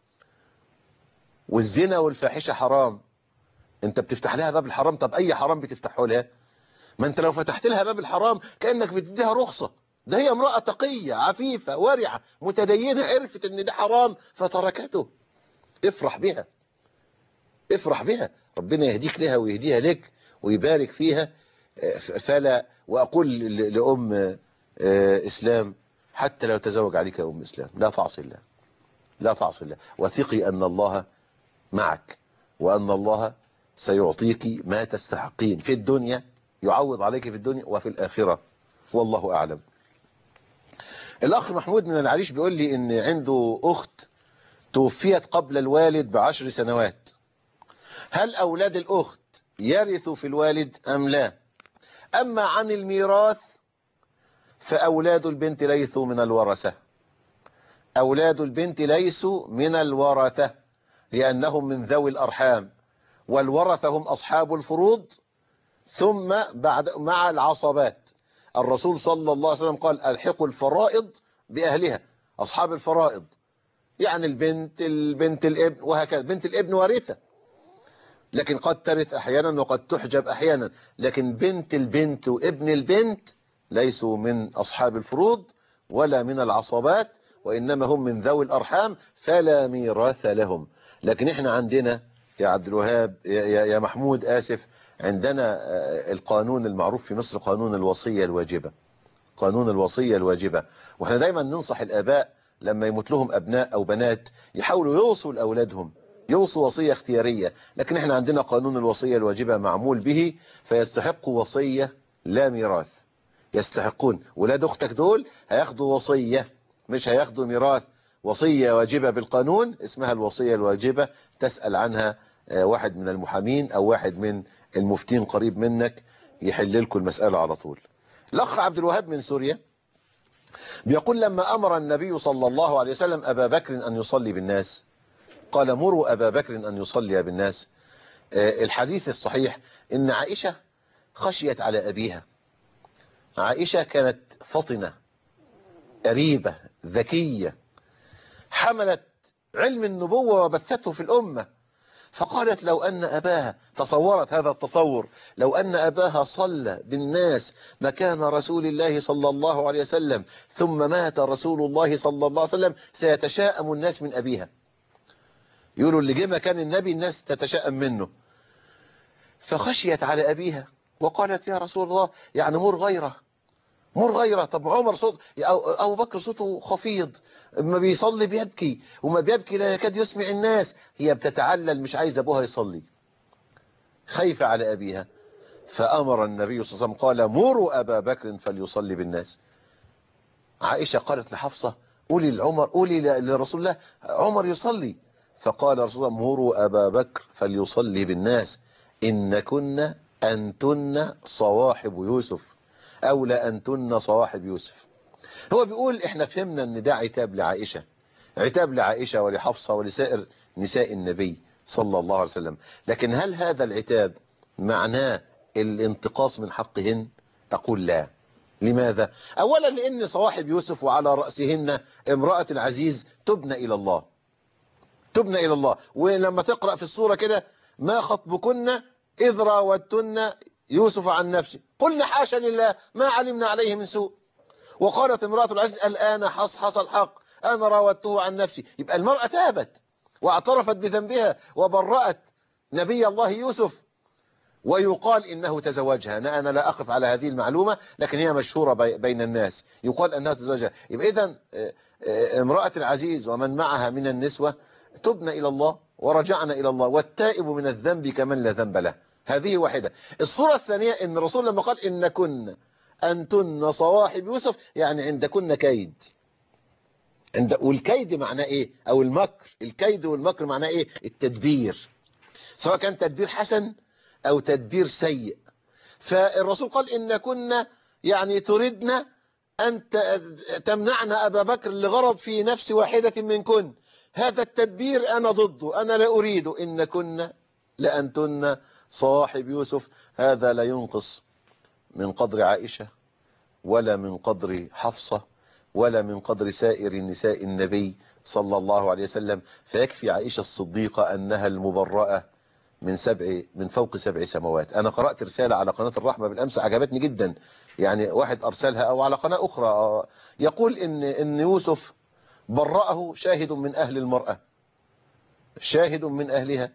والزنا والفاحشة حرام انت بتفتح لها باب الحرام طب اي حرام بتفتحه لها ما انت لو فتحت لها باب الحرام كأنك بتديها رخصة ده هي امرأة تقية عفيفة ورعة متدينة عرفت ان ده حرام فتركته افرح بها افرح بها ربنا يهديك لها ويهديها لك ويبارك فيها اه، فلا وأقول ل- لأم اه، إسلام حتى لو تزوج عليك يا أم إسلام لا تعصي الله لا تعصي الله وثقي أن الله معك وأن الله سيعطيك ما تستحقين في الدنيا يعوض عليك في الدنيا وفي الآخرة والله أعلم الأخ محمود من العريش بيقول لي إن عنده أخت توفيت قبل الوالد بعشر سنوات هل أولاد الأخت يرثوا في الوالد أم لا أما عن الميراث فأولاد البنت ليسوا من الورثة أولاد البنت ليسوا من الورثة لأنهم من ذوي الأرحام والورثة هم أصحاب الفروض ثم بعد مع العصبات الرسول صلى الله عليه وسلم قال ألحقوا الفرائض بأهلها أصحاب الفرائض يعني البنت البنت الابن وهكذا بنت الابن وارثة لكن قد ترث أحيانا وقد تحجب أحيانا لكن بنت البنت وابن البنت ليسوا من أصحاب الفروض ولا من العصبات وإنما هم من ذوي الأرحام فلا ميراث لهم لكن احنا عندنا يا عبد الوهاب يا, يا يا محمود آسف عندنا آه، القانون المعروف في مصر قانون الوصية الواجبة قانون الوصية الواجبة واحنا دايما ننصح الآباء لما يموت لهم أبناء أو بنات يحاولوا يوصوا لأولادهم يوصوا وصية اختيارية لكن احنا عندنا قانون الوصية الواجبة معمول به فيستحق وصية لا ميراث يستحقون ولاد أختك دول هياخدوا وصية مش هياخدوا ميراث وصية واجبة بالقانون اسمها الوصية الواجبة تسأل عنها آه، واحد من المحامين أو واحد من المفتين قريب منك يحل لكم المسألة على طول الأخ عبد الوهاب من سوريا بيقول لما أمر النبي صلى الله عليه وسلم أبا بكر أن يصلي بالناس قال مروا أبا بكر أن يصلي بالناس آه، الحديث الصحيح إن عائشة خشيت على أبيها عائشة كانت فطنة قريبة ذكية حملت علم النبوة وبثته في الأمة فقالت لو أن أباها تصورت هذا التصور لو أن أباها صلى بالناس مكان رسول الله صلى الله عليه وسلم ثم مات رسول الله صلى الله عليه وسلم سيتشاءم الناس من أبيها يقولوا اللي جه مكان النبي الناس تتشاءم منه فخشيت على أبيها وقالت يا رسول الله يعني مر غيره مر غيره طب عمر صوت أو- أبو بكر صوته خفيض ما بيصلي بيبكي وما بيبكي لا يكاد يسمع الناس هي بتتعلل مش عايز أبوها يصلي خايفة على أبيها فأمر النبي صلى الله عليه وسلم قال مروا أبا بكر فليصلي بالناس عائشة قالت لحفصة قولي لعمر قولي ل- لرسول الله عمر يصلي فقال رسول الله مروا أبا بكر فليصلي بالناس إن كنا أنتن صواحب يوسف أو لأنتن صواحب يوسف هو بيقول إحنا فهمنا أن ده عتاب لعائشة عتاب لعائشة ولحفصة ولسائر نساء النبي صلى الله عليه وسلم لكن هل هذا العتاب معناه الانتقاص من حقهن أقول لا لماذا؟ أولا لأن صواحب يوسف وعلى رأسهن امرأة العزيز تبنى إلى الله تبنى إلى الله ولما تقرأ في الصورة كده ما خطبكن إذ راودتن يوسف عن نفسه قلنا حاشا لله ما علمنا عليه من سوء وقالت امرأة العزيز الآن حصحص الحق أنا راودته عن نفسي يبقى المرأة تابت واعترفت بذنبها وبرأت نبي الله يوسف ويقال إنه تزوجها أنا أنا لا أقف على هذه المعلومة لكن هي مشهورة بي- بين الناس يقال أنها تزوجها يبقى إذن آه، آه، امرأة العزيز ومن معها من النسوة تبنى إلى الله ورجعنا إلى الله والتائب من الذنب كمن لا ذنب له هذه واحدة الصورة الثانية إن الرسول لما قال إن كن أنتن صواحب يوسف يعني عندكن كيد عند والكيد معناه إيه أو المكر الكيد والمكر معناه إيه التدبير سواء كان تدبير حسن أو تدبير سيء فالرسول قال إن كنا يعني تردنا أن ت- تمنعن أبا بكر لغرض في نفس واحدة منكن هذا التدبير أنا ضده أنا لا أريد إن كنا لأنتن صاحب يوسف هذا لا ينقص من قدر عائشة ولا من قدر حفصة ولا من قدر سائر نساء النبي صلى الله عليه وسلم فيكفي عائشة الصديقة أنها المبرأة من سبع من فوق سبع سماوات أنا قرأت رسالة على قناة الرحمة بالأمس عجبتني جدا يعني واحد أرسلها أو على قناة أخرى آه، يقول إن, إن يوسف برأه شاهد من أهل المرأة شاهد من أهلها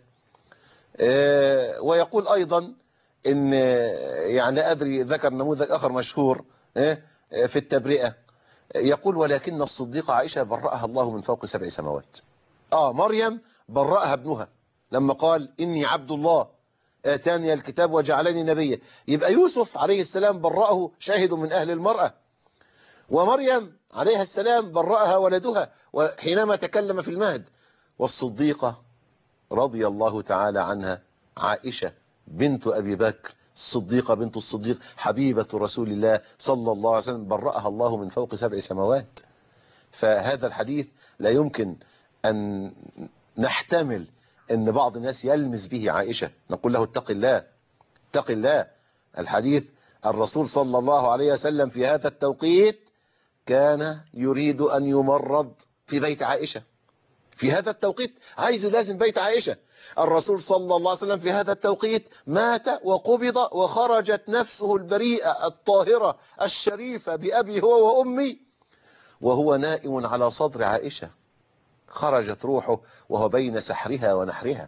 آه، ويقول أيضا إن آه، يعني أدري ذكر نموذج آخر مشهور آه، آه، في التبرئة يقول ولكن الصديقة عائشة برأها الله من فوق سبع سماوات آه مريم برأها ابنها لما قال إني عبد الله آتاني الكتاب وجعلني نبيا يبقى يوسف عليه السلام برأه شاهد من أهل المرأة ومريم عليها السلام برأها ولدها وحينما تكلم في المهد والصديقة رضي الله تعالى عنها عائشة بنت أبي بكر الصديقة بنت الصديق حبيبة رسول الله صلى الله عليه وسلم برأها الله من فوق سبع سماوات فهذا الحديث لا يمكن أن نحتمل أن بعض الناس يلمس به عائشة نقول له اتق الله اتق الله الحديث الرسول صلى الله عليه وسلم في هذا التوقيت كان يريد أن يمرض في بيت عائشة في هذا التوقيت عايز لازم بيت عائشة الرسول صلى الله عليه وسلم في هذا التوقيت مات وقبض وخرجت نفسه البريئة الطاهرة الشريفة بأبي هو وأمي وهو نائم على صدر عائشة خرجت روحه وهو بين سحرها ونحرها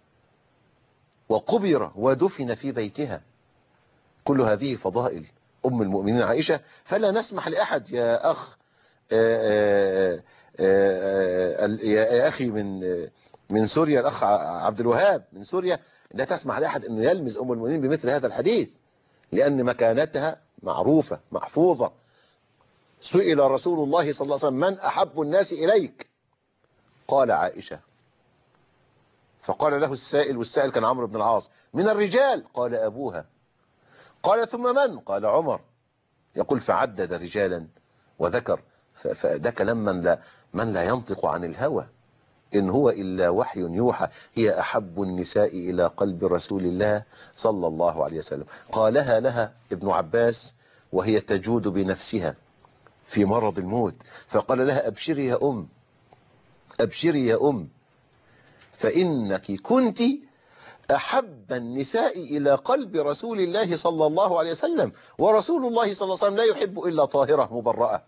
وقبر ودفن في بيتها كل هذه فضائل أم المؤمنين عائشة فلا نسمح لأحد يا أخ آآ آآ يا أخي من من سوريا الأخ عبد الوهاب من سوريا لا تسمح لأحد أنه يلمز أم المؤمنين بمثل هذا الحديث لأن مكانتها معروفة محفوظة سئل رسول الله صلى الله عليه وسلم من أحب الناس إليك قال عائشة فقال له السائل والسائل كان عمرو بن العاص من الرجال قال أبوها قال ثم من قال عمر يقول فعدد رجالا وذكر فده كلام من لا, من لا ينطق عن الهوى إن هو إلا وحي يوحى هي أحب النساء إلى قلب رسول الله صلى الله عليه وسلم قالها لها ابن عباس وهي تجود بنفسها في مرض الموت فقال لها أبشري يا أم أبشري يا أم فإنك كنت أحب النساء إلى قلب رسول الله صلى الله عليه وسلم ورسول الله صلى الله عليه وسلم لا يحب إلا طاهرة مبرأة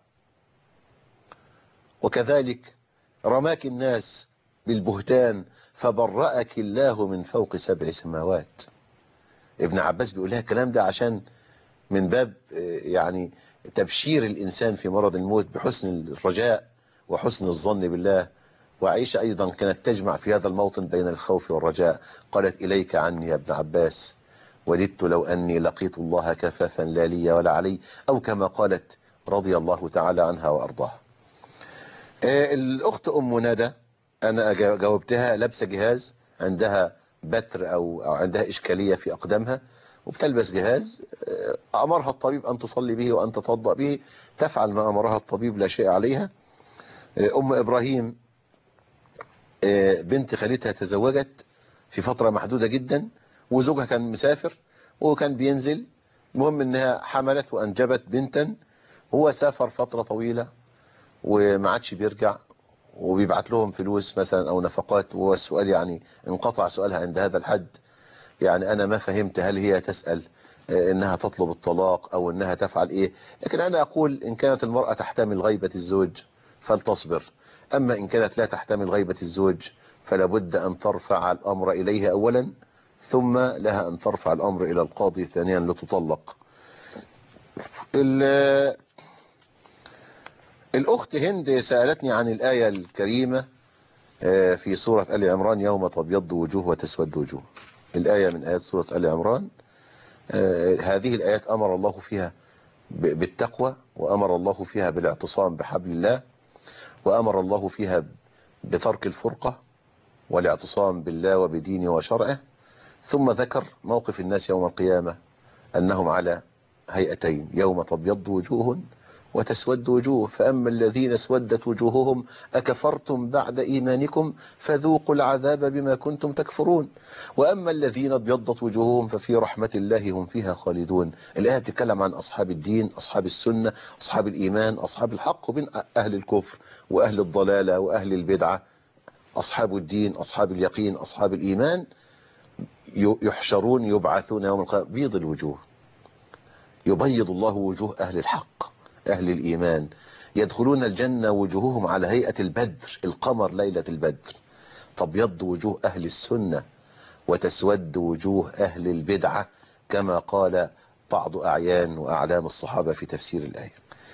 وكذلك رماك الناس بالبهتان فبرأك الله من فوق سبع سماوات ابن عباس بيقول لها الكلام ده عشان من باب يعني تبشير الإنسان في مرض الموت بحسن الرجاء وحسن الظن بالله وعائشة أيضا كانت تجمع في هذا الموطن بين الخوف والرجاء قالت إليك عني يا ابن عباس وددت لو أني لقيت الله كفافا لا لي ولا علي أو كما قالت رضي الله تعالى عنها وأرضاها آه، الأخت أم ندى أنا جا- جاوبتها لابسة جهاز عندها بتر أو, أو عندها إشكالية في أقدامها وبتلبس جهاز آه، أمرها الطبيب أن تصلي به وأن تتوضأ به تفعل ما أمرها الطبيب لا شيء عليها آه، أم إبراهيم آه، بنت خالتها تزوجت في فترة محدودة جدا وزوجها كان مسافر وكان بينزل المهم انها حملت وانجبت بنتا هو سافر فترة طويلة وما عادش بيرجع وبيبعت لهم فلوس مثلا او نفقات وهو السؤال يعني انقطع سؤالها عند هذا الحد يعني انا ما فهمت هل هي تسأل آه، انها تطلب الطلاق او انها تفعل ايه لكن انا اقول ان كانت المرأة تحتمل غيبة الزوج فلتصبر اما ان كانت لا تحتمل غيبة الزوج فلا بد ان ترفع الامر اليه اولا ثم لها ان ترفع الامر الى القاضي ثانيا لتطلق ال- الأخت هند سألتني عن الآية الكريمة آه، في سورة آل عمران يوم تبيض وجوه وتسود وجوه الآية من آيات سورة آل عمران آه، هذه الآيات أمر الله فيها ب- بالتقوى وأمر الله فيها بالاعتصام بحبل الله وأمر الله فيها بترك الفرقة والاعتصام بالله وبدينه وشرعه ثم ذكر موقف الناس يوم القيامة أنهم على هيئتين يوم تبيض وجوه وتسود وجوه فأما الذين اسودت وجوههم أكفرتم بعد إيمانكم فذوقوا العذاب بما كنتم تكفرون وأما الذين ابيضت وجوههم ففي رحمة الله هم فيها خالدون الآية بتتكلم عن أصحاب الدين أصحاب السنة أصحاب الإيمان أصحاب الحق وبين أهل الكفر وأهل الضلالة وأهل البدعة أصحاب الدين أصحاب اليقين أصحاب الإيمان يحشرون يبعثون يوم القيامة بيض الوجوه يبيض الله وجوه أهل الحق أهل الإيمان يدخلون الجنة وجوههم على هيئة البدر القمر ليلة البدر تبيض وجوه أهل السنة وتسود وجوه أهل البدعة كما قال بعض أعيان وأعلام الصحابة في تفسير الآية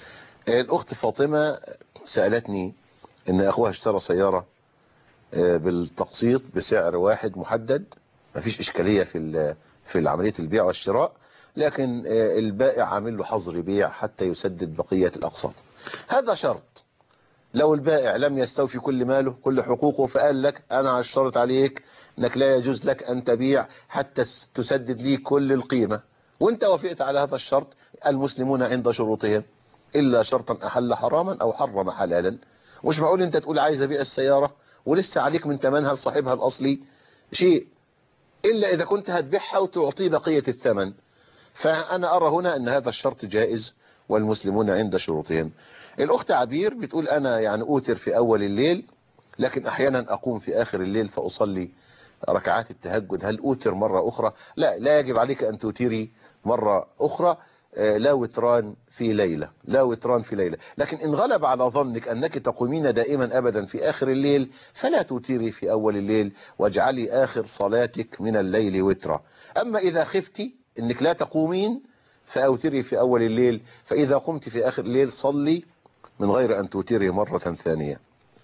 الأخت فاطمة سألتني إن أخوها اشترى سيارة آه، بالتقسيط بسعر واحد محدد مفيش إشكالية في في عملية البيع والشراء لكن آه، البائع عامل له حظر بيع حتى يسدد بقية الأقساط هذا شرط لو البائع لم يستوفي كل ماله كل حقوقه فقال لك أنا اشترط عليك أنك لا يجوز لك أن تبيع حتى س- تسدد لي كل القيمة وانت وافقت على هذا الشرط المسلمون عند شروطهم إلا شرطا أحل حراما أو حرم حلالا مش معقول انت تقول عايز أبيع السيارة ولسه عليك من ثمنها لصاحبها الأصلي شيء إلا إذا كنت هتبيعها وتعطيه بقية الثمن فأنا أرى هنا أن هذا الشرط جائز والمسلمون عند شروطهم الأخت عبير بتقول أنا يعني أوتر في أول الليل لكن أحيانا أقوم في آخر الليل فأصلي ركعات التهجد هل أوتر مرة أخرى لا لا يجب عليك أن توتري مرة أخرى آه، لا وتران في ليلة لا وتران في ليلة لكن إن غلب على ظنك أنك تقومين دائما أبدا في آخر الليل فلا توتري في أول الليل واجعلي آخر صلاتك من الليل وترا أما إذا خفتي أنك لا تقومين فأوتري في أول الليل فإذا قمت في آخر الليل صلي من غير أن توتري مرة ثانية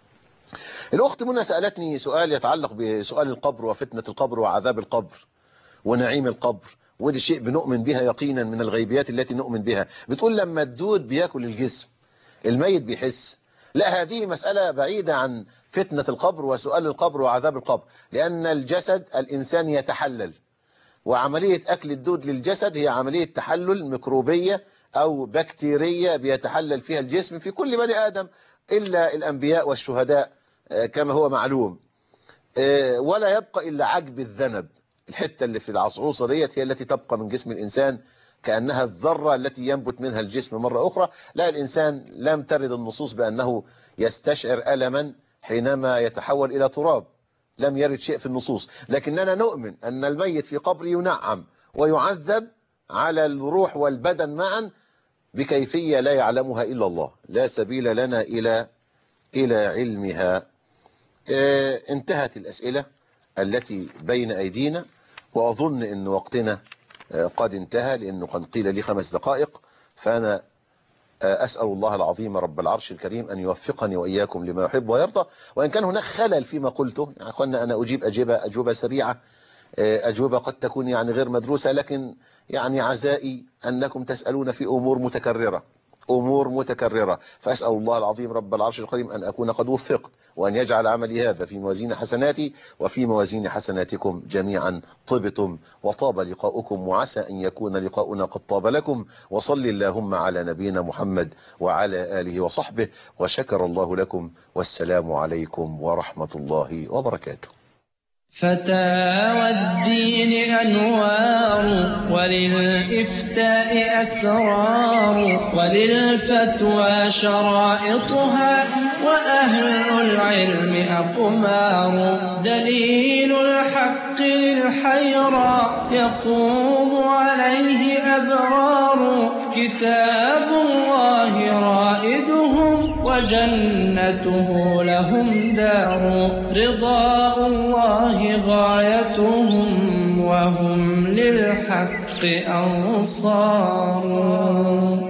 الأخت منى سألتني سؤال يتعلق بسؤال القبر وفتنة القبر وعذاب القبر ونعيم القبر ودي شيء بنؤمن بها يقينا من الغيبيات التي نؤمن بها بتقول لما الدود بياكل الجسم الميت بيحس لا هذه مسألة بعيدة عن فتنة القبر وسؤال القبر وعذاب القبر لأن الجسد الإنسان يتحلل وعملية أكل الدود للجسد هي عملية تحلل ميكروبية أو بكتيرية بيتحلل فيها الجسم في كل بني آدم إلا الأنبياء والشهداء آه، كما هو معلوم آه، ولا يبقى إلا عجب الذنب الحتة اللي في العصعوصة ديت هي التي تبقى من جسم الإنسان كأنها الذرة التي ينبت منها الجسم مرة أخرى لا الإنسان لم ترد النصوص بأنه يستشعر ألما حينما يتحول إلى تراب لم يرد شيء في النصوص لكننا نؤمن أن الميت في قبر ينعم ويعذب على الروح والبدن معا بكيفية لا يعلمها إلا الله لا سبيل لنا إلى إلى علمها آه، انتهت الأسئلة التي بين أيدينا وأظن أن وقتنا آه، قد انتهى لأنه قد قيل لي خمس دقائق فأنا أسأل الله العظيم رب العرش الكريم أن يوفقني وإياكم لما يحب ويرضى وإن كان هناك خلل فيما قلته يعني أخوانا أنا أجيب أجوبة أجوبة سريعة أجوبة قد تكون يعني غير مدروسة لكن يعني عزائي أنكم تسألون في أمور متكررة أمور متكررة فأسأل الله العظيم رب العرش الكريم أن أكون قد وفقت وأن يجعل عملي هذا في موازين حسناتي وفي موازين حسناتكم جميعا طبتم وطاب لقاؤكم وعسى أن يكون لقاؤنا قد طاب لكم وصل اللهم على نبينا محمد وعلى آله وصحبه وشكر الله لكم والسلام عليكم ورحمة الله وبركاته فتاوى الدين أنوار وللإفتاء أسرار وللفتوى شرائطها وأهل العلم أقمار دليل الحق للحيرى يقوم عليه أبرار كتاب الله رائدهم وجنته لهم دار رضاء الله غايتهم وهم للحق أنصار